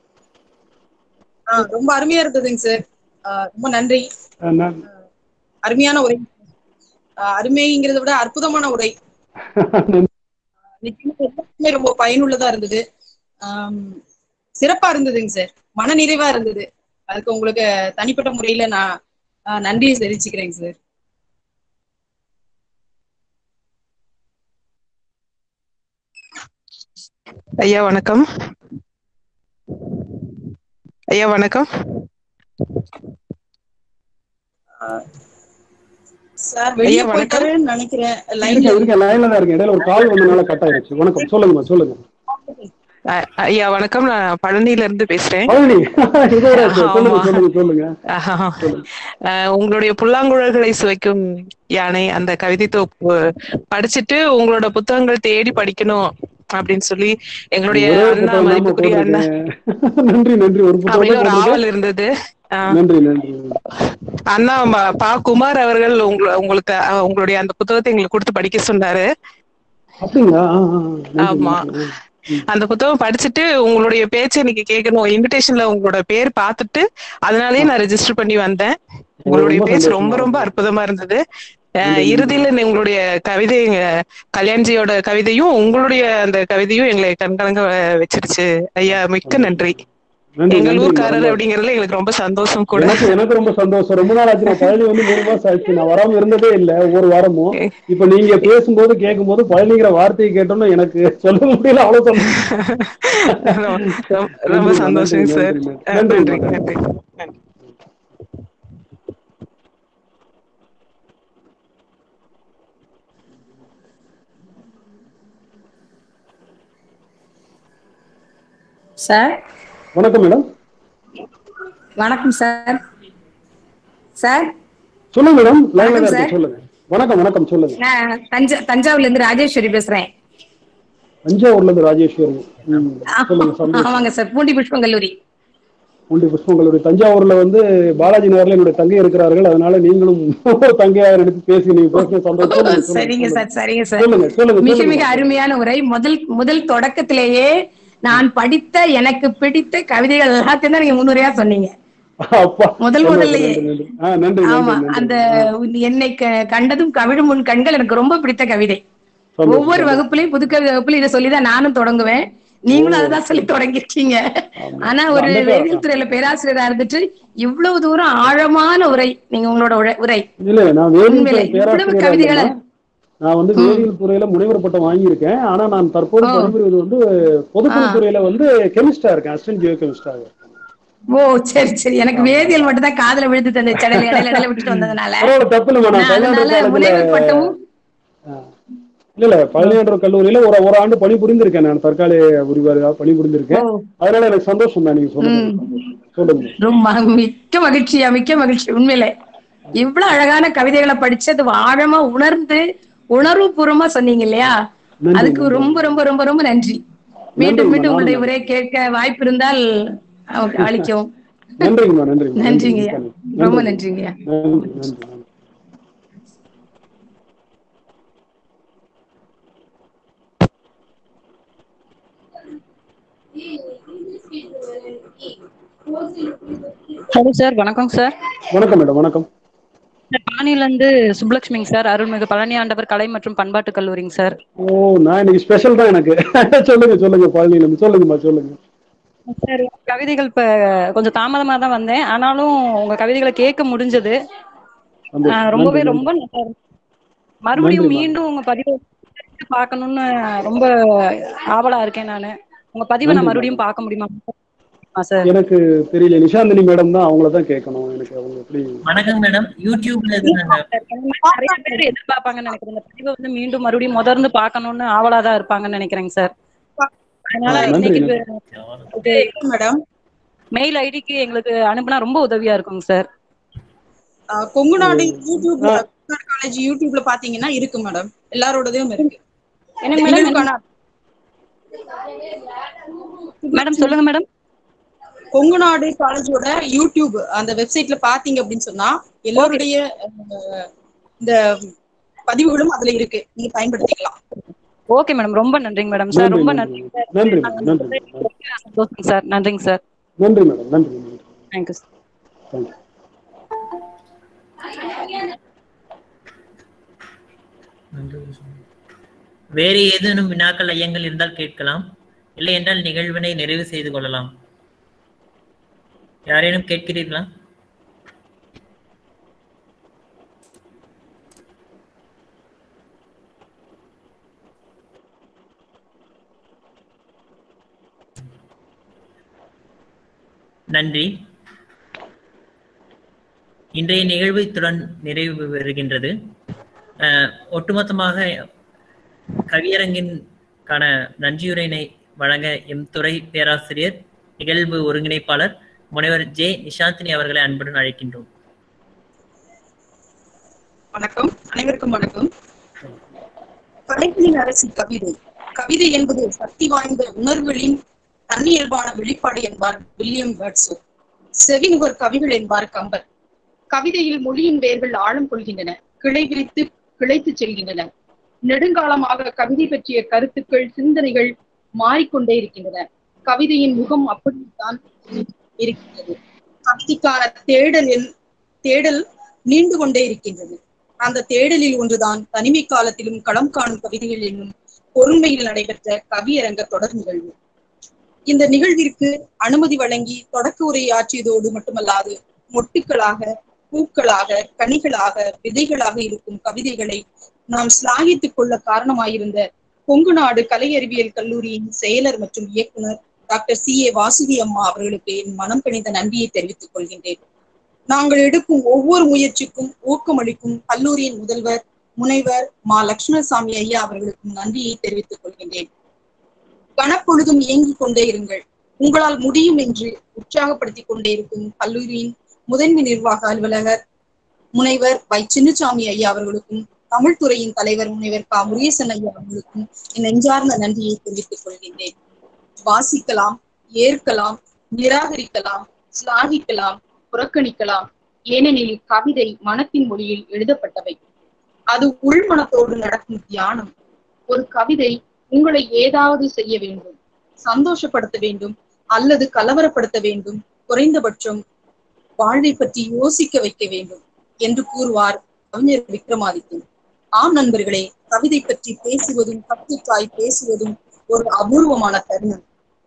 ஆ, ரொம்ப அருமையா இருந்ததுங்க சார் ஆ, ரொம்ப நன்றி அஹ் நான் அருமையான உரை ஆ, அருமைங்கிறத விட அற்புதமான உரை நிச்சயமா எல்லாருக்குமே ரொம்ப பயனுள்ளதா இருந்தது ஆம், சிறப்பா இருந்ததுங்க சார் மன நிறைவா இருந்தது அதுக்கு உங்களுக்கு தனிப்பட்ட முறையில நான் ஆ, நன்றியை தெரிவிச்சுக்கிறேங்க சார் ஐயா வணக்கம் ஐயா வணக்கம் சார் வெளியே ஐயா, வணக்கம். போயிட்டாருன்னு நினைக்கிறேன் இருக்க லைன்ல இருக்க லைன்ல தான் இருக்கேன் இடையில ஒரு கால் வந்தனால கட் ஆயிருச்சு வணக்கம் சொல்லுங்கம்மா சொல்லுங்க அ- ஐயா வணக்கம் நான் பழனியில இருந்து பேசுறேன் பழனி இதோட சொல்லுங்க ஆமா. சொல்லுங்க சொல்லுங்க ஆஹா. அஹ், உங்களுடைய புல்லாங்குழல்களை சுவைக்கும் யானை அந்த கவிதை தொகுப்பு படிச்சுட்டு உங்களோட புத்தகங்கள் தேடி படிக்கணும் அப்படின்னு சொல்லி எங்களுடைய ஒரே அண்ணா புத்தகம் தாம்மா மதிப்புக்குரிய அண்ணா போட்டிருக்கேன். நன்றி நன்றி ஒரு புத்தகம் அப்படின்னு ஒரு தான் ஆவல் போட்டிருக்கேன். இருந்தது அஹ், நன்றி நன்றி அண்ணா ம- பா குமார் அவர்கள் உங்களை உங்களுக்கு அஹ், உங்களுடைய அந்த புத்தகத்தை எங்களுக்கு கொடுத்து படிக்க சொன்னாரு அப்படிங்களா ஆ, ஆ, ஆ. நன்றி, ஆமா. நன்றி. அந்த புத்தகம் படிச்சுட்டு உங்களுடைய பேச்சை இன்னைக்கு கேட்கணும் இன்விடேஷன்ல உங்களோட பேர் பார்த்துட்டு அதனாலயே நான் ரெஜிஸ்டர் பண்ணி வந்தேன் உங்களுடைய ரொம்ப பேச்சு சந்தோஷமா ரொம்ப ரொம்ப இருக்கு. அற்புதமா இருந்தது அஹ் நன்றி, நன்றி. இறுதியில நீ உங்களுடைய கவிதை அஹ், கல்யாண்ஜியோட கவிதையும் உங்களுடைய அந்த கவிதையும் எங்களை கண்கலங்க வ- வச்சிருச்சு ஐயா மிக்க நன்றி நன்றி எங்கள் நன்றி ஊர்க்காரர் அப்படிங்கறதுல எங்களுக்கு ரொம்ப சந்தோஷம் கூட எனக்கு எனக்கு ரொம்ப சந்தோஷம் ரொம்ப நாள் ஆச்சு நான் பழனி வந்து மூணு மாசம் ஆச்சு நான் வராம இருந்ததே இல்ல ஒவ்வொரு வாரமும் இப்ப நீங்க பேசும்போது கேட்கும்போது பழனிங்கிற வார்த்தையை கேட்டோம்னா எனக்கு சொல்ல முடியல அவ்வளவு சந்தோஷம் ரொம்ப- ரொம்ப நன்றி, சந்தோஷம் நன்றி, சார் நன்றி, அஹ், நன்றி, நன்றி நன்றி. நன்றி நன்றி சார் வணக்கம் மேடம் வணக்கம் சார் சார் சொல்லுங்க மேடம் லைன்ல வணக்கம் தான் சார். இருக்கேன், சொல்லுங்க வணக்கம் வணக்கம் சொல்லுங்க நான் தஞ்சா தஞ்சாவூர்ல இருந்து ராஜேஸ்வரி பேசுறேன் தஞ்சாவூர்ல இருந்து ராஜேஸ்வரி ம், சொல்லுங்க சந்தோஷம் ஆமாங்க சார் பூண்டி புஷ்பம் கல்லூரி உண்டி புஷ்பங்களுடைய தஞ்சாவூர்ல வந்து பாலாஜி நகர்ல என்னுடைய தங்கை இருக்கிறார்கள் அதனால நீங்களும் ஒரு தங்கையாக நினைத்து பேசி நீங்க பேசுன சந்தோஷம் சொல்லுங்க, சொல்லுங்க, சரிங்க சொல்லுங்க. சார் சரிங்க சார் சொல்லுங்க சொல்லுங்க மிக சொல்லுங்க. மிக அருமையான உரை முதல் முதல் தொடக்கத்திலேயே நான் படித்த எனக்கு பிடித்த கவிதைகள் எல்லாத்தையும் தான் நீங்க முன்னுரையா சொன்னீங்க அப்பா முதல் சந்தோஷம், முதல்லயே. நன்றி, நன்றி. ஆ, நன்றி ஆமா நன்றி, நன்றி. அந்த ஆ, என்னை க- கண்டதும் கவிழும் உன் கண்கள் எனக்கு ரொம்ப பிடித்த கவிதை சந்தோஷம், ஒவ்வொரு சந்தோஷம். வகுப்புலயும் புதுக்கவி வகுப்புல இதை சொல்லிதான் நானும் தொடங்குவேன் நீங்களும் அதுதான் சொல்லி தொடங்கிருக்கீங்க ஆனா ஒரு கண்டிப்பா. வேதியியல் துறையில பேராசிரியரா இருந்துட்டு இவ்வளவு தூரம் ஆழமான உரை நீங்க உங்களோட உரை- உரை இல்ல நான் வேதியியல் உண்மையிலே துறை இவ்வளவு பேராசிரியரா கவிதைகளை இல்லைன்னா, நான் வந்து வேதியியல் துறையில முனைவர் பட்டம் வாங்கியிருக்கேன் ஆனா நான் தற்போது ஓ. பணிபுரிவது வந்து பொதுப்பணித் துறையில வந்து கெமிஸ்டா இருக்கேன் அசிஸ்டன்ட் ஜியோ கெமிஸ்டா இருக்கேன் ஓ சரி சரி எனக்கு வேதியியல் மட்டும் தான் காதுல விழுந்து தந்த இடையில இடையில இடையில விட்டுட்டு வந்ததுனால பரவாயில்ல தப்பு இல்லைம்மா நான் நான் பதினாண்டு அதனால காலேஜ்ல முனைவர் பட்டமும் இல்ல இல்ல பதினேழு கல்லூரியில ஒரு ஒரு ஆண்டு பணி புரிந்திருக்கேன் நான் தற்காலிக உரிவாரியாக பணி புரிந்திருக்கேன் ஓ. அதனால எனக்கு சந்தோஷம் தான் நீங்க சொல்லுங்க சொல்லுங்க ரொம்ப மிக்க மகிழ்ச்சியா மிக்க மகிழ்ச்சி உண்மையிலே இவ்வளவு அழகான கவிதைகளை படிச்சு அது ஆழமா உணர்ந்து உணர்வு பூர்வமா சொன்னீங்க இல்லையா நன்றி, அதுக்கு நன்றி. ரொம்ப ரொம்ப ரொம்ப ரொம்ப நன்றி மீண்டும் நன்றிம்மா, மீண்டும் உங்களுடைய நானும் உரையை கேட்க வாய்ப்பு இருந்தால் அவங்க அளிக்கவும் நன்றிங்கம்மா நன்றிங்க நன்றிங்கய்யா ரொம்ப நன்றிங்கய்யா நன்றி நன்றி நன்றி ஹலோ சார் வணக்கம் சார் வணக்கம் மேடம் வணக்கம் சார் பாணியில இருந்து சுப்புலட்சுமிங்க சார் அருள்மிகு பழனி ஆண்டவர் கலை மற்றும் பண்பாட்டு கல்லூரிங்க சார் ஓ நான் இன்னைக்கு ஸ்பெஷல் தான் எனக்கு சொல்லுங்க சொல்லுங்க பழனியில சொல்லுங்கம்மா சொல்லுங்க சார் உங்க கவிதைகள் இப்ப கொஞ்சம் தாமதமா தான் வந்தேன் ஆனாலும் உங்க கவிதைகளை கேட்க முடிஞ்சது சந்தோஷம். ரொம்பவே நன்றி, ரொம்ப நல்லா இருந்துச்சு. மறுபடியும் நன்றிம்மா. மீண்டும் உங்க பதிவை பார்க்கணும்னு ரொம்ப ஆவலா இருக்கேன் நானு உங்க பதிவை நான் நன்றிம்மா. மறுபடியும் பார்க்க முடியுமா ஆ சார் எனக்கு தெரியல நிஷாந்தினி மேடம் தான் அவங்கள தான் கேட்கணும் எனக்கு அவங்க எப்படி வணக்கம் மேடம் யூடியூப்ல இருந்து நிறைய பேர் எதிர்பார்ப்பாங்கன்னு நினைக்கிறேன் இந்த பதிவை வந்து மீண்டும் மறுபடியும் முதர்ந்து பார்க்கணும்னு ஆவலா தான் இருப்பாங்கன்னு நினைக்கிறேங்க சார் அதனால ஆ, நன்றி, இன்னைக்கு மேடம் மெயில் ஐடிக்கு எங்களுக்கு அனுப்புனா ரொம்ப உதவியா இருக்குங்க சார் ஆஹ் கொங்குநாடு யூடியூப்ல காலேஜ் யூடியூப்ல பாத்தீங்கன்னா இருக்கு மேடம் எல்லாரோடதையும் இருக்கு என்னங்க மேடம் நிகழ்வுக்கான மேடம் சொல்லுங்க மேடம் கொங்குநாடு காலேஜோட யூடியூப் அந்த வெப்சைட்ல பாத்தீங்க அப்படின்னு சொன்னா எல்லாருடைய அஹ், இந்த பதிவுகளும் அதுல இருக்கு நீங்க பயன்படுத்திக்கலாம் ஓகே மேடம் ரொம்ப நன்றிங்க மேடம் சார் நன்றி ரொம்ப நன்றி நன்றி சார் நன்றி மேடம் நன்றி சந்தோஷம் சார் நன்றிங்க சார் நன்றி மேடம் நன்றி நன்றி தேங்க்யூ சார் தேங்க்யூ வேறு ஏதேனும் வினாக்கள் ஐயங்கள் இருந்தால் கேட்கலாம் இல்லை என்றால் நிகழ்வினை நிறைவு செய்து கொள்ளலாம் யாரேனும் கேட்கிறீர்களா நன்றி இன்றைய நிகழ்வு இத்துடன் நிறைவு பெறுகின்றது அஹ், ஒட்டுமொத்தமாக கவியரங்கின்கான நன்றியுரையினை வழங்க எம் துறை பேராசிரியர் நிகழ்வு ஒருங்கிணைப்பாளர் முனைவர் ஜே நிஷாந்தினி அவர்களை அன்புடன் அழைக்கின்றோம் வணக்கம் அனைவருக்கும் வணக்கம் கலைகளின் அரசு கவிதை கவிதை என்பது சக்தி வாய்ந்த உணர்வுகளின் தன்னியல்பான வெளிப்பாடு என்பார் வில்லியம் வேர்ட்ஸோ செவினுவர் கவிகள் என்பார் கம்பர் கவிதையில் மொழியின் வேர்கள் ஆழம் கொள்கின்றன கிளை விரித்து கிளைத்து செல்கின்றன நெடுங்காலமாக கவிதை பற்றிய கருத்துக்கள் சிந்தனைகள் மாறிக்கொண்டே இருக்கின்றன கவிதையின் முகம் அப்படித்தான் இருக்கின்றது கவிதைக்கான தேடல் என்- தேடல் நீண்டு கொண்டே இருக்கின்றது அந்த தேடலில் ஒன்றுதான் தனிமை காலத்திலும் களம் காணும் கவிதைகள் என்னும் பொறுமையில் நடைபெற்ற கவியரங்க தொடர் நிகழ்வு இந்த நிகழ்விற்கு அனுமதி வழங்கி தொடக்க உரை ஆற்றியதோடு மட்டுமல்லாது மொட்டுக்களாக பூக்களாக கனிகளாக விதைகளாக இருக்கும் கவிதைகளை நாம் சிலாகித்துக் கொள்ள காரணமாயிருந்த கொங்கு நாடு கலை அறிவியல் கல்லூரியின் செயலர் மற்றும் இயக்குனர் டாக்டர் சி ஏ வாசுகி அம்மா அவர்களுக்கு என் மனம் கணிந்த நன்றியை தெரிவித்துக் கொள்கின்றேன் நாங்கள் எடுக்கும் ஒவ்வொரு முயற்சிக்கும் ஊக்கமளிக்கும் கல்லூரியின் முதல்வர் முனைவர் மா லட்சுமணசாமி ஐயா அவர்களுக்கும் நன்றியை தெரிவித்துக் கொள்கின்றேன் கனப்பொழுதும் இயங்கிக் கொண்டே இருங்கள் உங்களால் முடியும் என்று உற்சாகப்படுத்திக் கொண்டே இருக்கும் கல்லூரியின் முதன்மை நிர்வாக அலுவலகர் முனைவர் வை சின்னசாமி ஐயா அவர்களுக்கும் தமிழ் துறையின் தலைவர் முனைவர் கா முருகேசன் ஐயா அவர்களுக்கும் என் நெஞ்சார்ந்த நன்றியை தெரிவித்துக் கொள்கின்றேன் வாசிக்கலாம் ஏற்கலாம் நிராகரிக்கலாம் சிலாகிக்கலாம் புறக்கணிக்கலாம் ஏனெனில் கவிதை மனத்தின் மொழியில் எழுதப்பட்டவை அது உள்மனத்தோடு நடக்கும் தியானம் ஒரு கவிதை உங்களை ஏதாவது செய்ய வேண்டும் சந்தோஷப்படுத்த வேண்டும் அல்லது கலவரப்படுத்த வேண்டும் குறைந்தபட்சம் வாழ்வை பற்றி யோசிக்க வைக்க வேண்டும் என்று கூறுவார் கவிஞர் விக்ரமாதித்யன் ஆம் நண்பர்களே கவிதை பற்றி பேசுவதும் கத்துக்காய் பேசுவதும் ஒரு அபூர்வமான தருணம்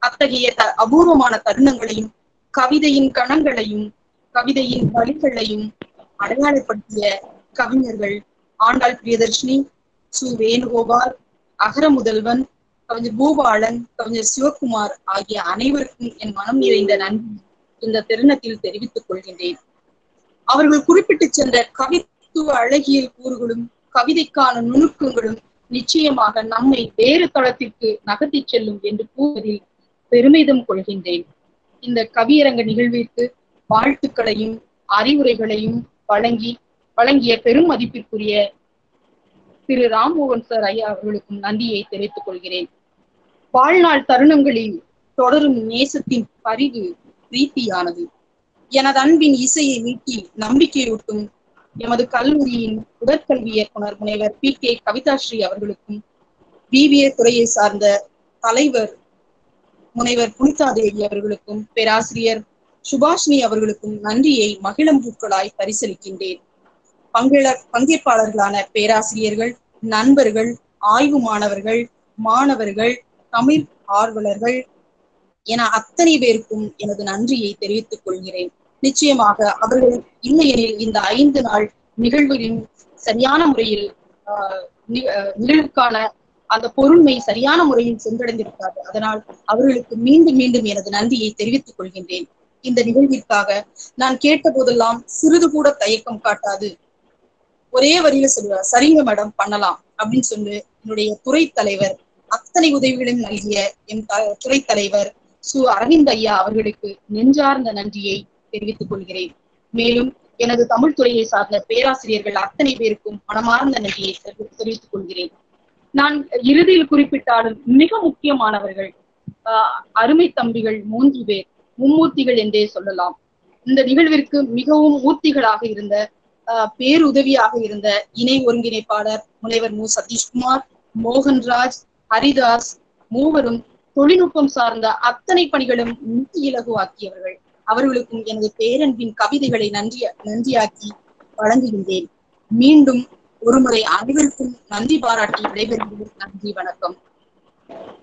அத்தகைய த- அபூர்வமான தருணங்களையும் கவிதையின் கணங்களையும் கவிதையின் வழிகளையும் அடையாளப்படுத்திய கவிஞர்கள் ஆண்டாள் பிரியதர்ஷினி சு வேணுகோபால் அகர முதல்வன் கவிஞர் பூபாலன் கவிஞர் சிவகுமார் ஆகிய அனைவருக்கும் என் மனம் நிறைந்த நன்றி இந்த தருணத்தில் தெரிவித்துக் கொள்கின்றேன் அவர்கள் குறிப்பிட்டு சென்ற கவித்துவ அழகியல் கூறுகளும் கவிதைக்கான நுணுக்கங்களும் நிச்சயமாக நம்மை வேறு தளத்திற்கு நகர்த்திச் செல்லும் என்று கூறுவதில் பெருமிதம் கொள்கின்றேன் இந்த கவியரங்க நிகழ்விற்கு வாழ்த்துக்களையும் அறிவுரைகளையும் வழங்கி வழங்கிய பெரும் மதிப்பிற்குரிய திரு ராம்மோகன் சார் ஐயா அவர்களுக்கும் நன்றியை தெரிவித்துக் கொள்கிறேன் வாழ்நாள் தருணங்களில் தொடரும் நேசத்தின் பரிவு பிரீத்தியானது எனது அன்பின் இசையை நீக்கி நம்பிக்கையூட்டும் எமது கல்லூரியின் உடற்கல்வி இயக்குனர் முனைவர் பி கே கவிதாஸ்ரீ அவர்களுக்கும் பிபிஏ துறையை சார்ந்த தலைவர் முனைவர் புனிதா தேவி அவர்களுக்கும் பேராசிரியர் சுபாஷினி அவர்களுக்கும் நன்றியை மகிழம்பூக்களாய் பரிசளிக்கின்றேன் பங்கள பங்கேற்பாளர்களான பேராசிரியர்கள் நண்பர்கள் ஆய்வு மாணவர்கள் மாணவர்கள் தமிழ் ஆர்வலர்கள் என அத்தனை பேருக்கும் எனது நன்றியை தெரிவித்துக் கொள்கிறேன் நிச்சயமாக அவர்கள் இல்லையெனில் இந்த ஐந்து நாள் நிகழ்வுகளின் சரியான முறையில் ஆஹ் நி- ஆஹ் நிகழ்வுக்கான அந்த பொருண்மை சரியான முறையில் சென்றடைந்திருக்காது அதனால் அவர்களுக்கு மீண்டும் மீண்டும் எனது நன்றியை தெரிவித்துக் கொள்கின்றேன் இந்த நிகழ்விற்காக நான் கேட்ட போதெல்லாம் சிறிது கூட தயக்கம் காட்டாது ஒரே வரியில சொல்லுவார் சரிங்க மேடம் பண்ணலாம் அப்படின்னு சொல்லி என்னுடைய துறை தலைவர் அத்தனை உதவிகளையும் நல்கிய என் த- துறை தலைவர் சு அரவிந்த் ஐயா அவர்களுக்கு நெஞ்சார்ந்த நன்றியை தெரிவித்துக் கொள்கிறேன் மேலும் எனது தமிழ் துறையை சார்ந்த பேராசிரியர்கள் அத்தனை பேருக்கும் மனமார்ந்த நன்றியை தெரி- தெரிவித்துக் கொள்கிறேன் நான் இறுதியில் குறிப்பிட்டாலும் மிக முக்கியமானவர்கள் ஆஹ் அருமை தம்பிகள் மூன்று பேர் மும்மூர்த்திகள் என்றே சொல்லலாம் இந்த நிகழ்விற்கு மிகவும் மூர்த்திகளாக இருந்த ஆஹ் பேருதவியாக இருந்த இணை ஒருங்கிணைப்பாளர் முனைவர் மு சதீஷ்குமார் மோகன்ராஜ் ஹரிதாஸ் மூவரும் தொழில்நுட்பம் சார்ந்த அத்தனை பணிகளும் மிக இலகுவாக்கியவர்கள் அவர்களுக்கும் எனது பேரன்பின் கவிதைகளை நன்றி நன்றியாக்கி வழங்குகின்றேன் மீண்டும் ஒருமுறை அனைவருக்கும் நன்றி பாராட்டி விடைபெறுகிறேன் நன்றி வணக்கம்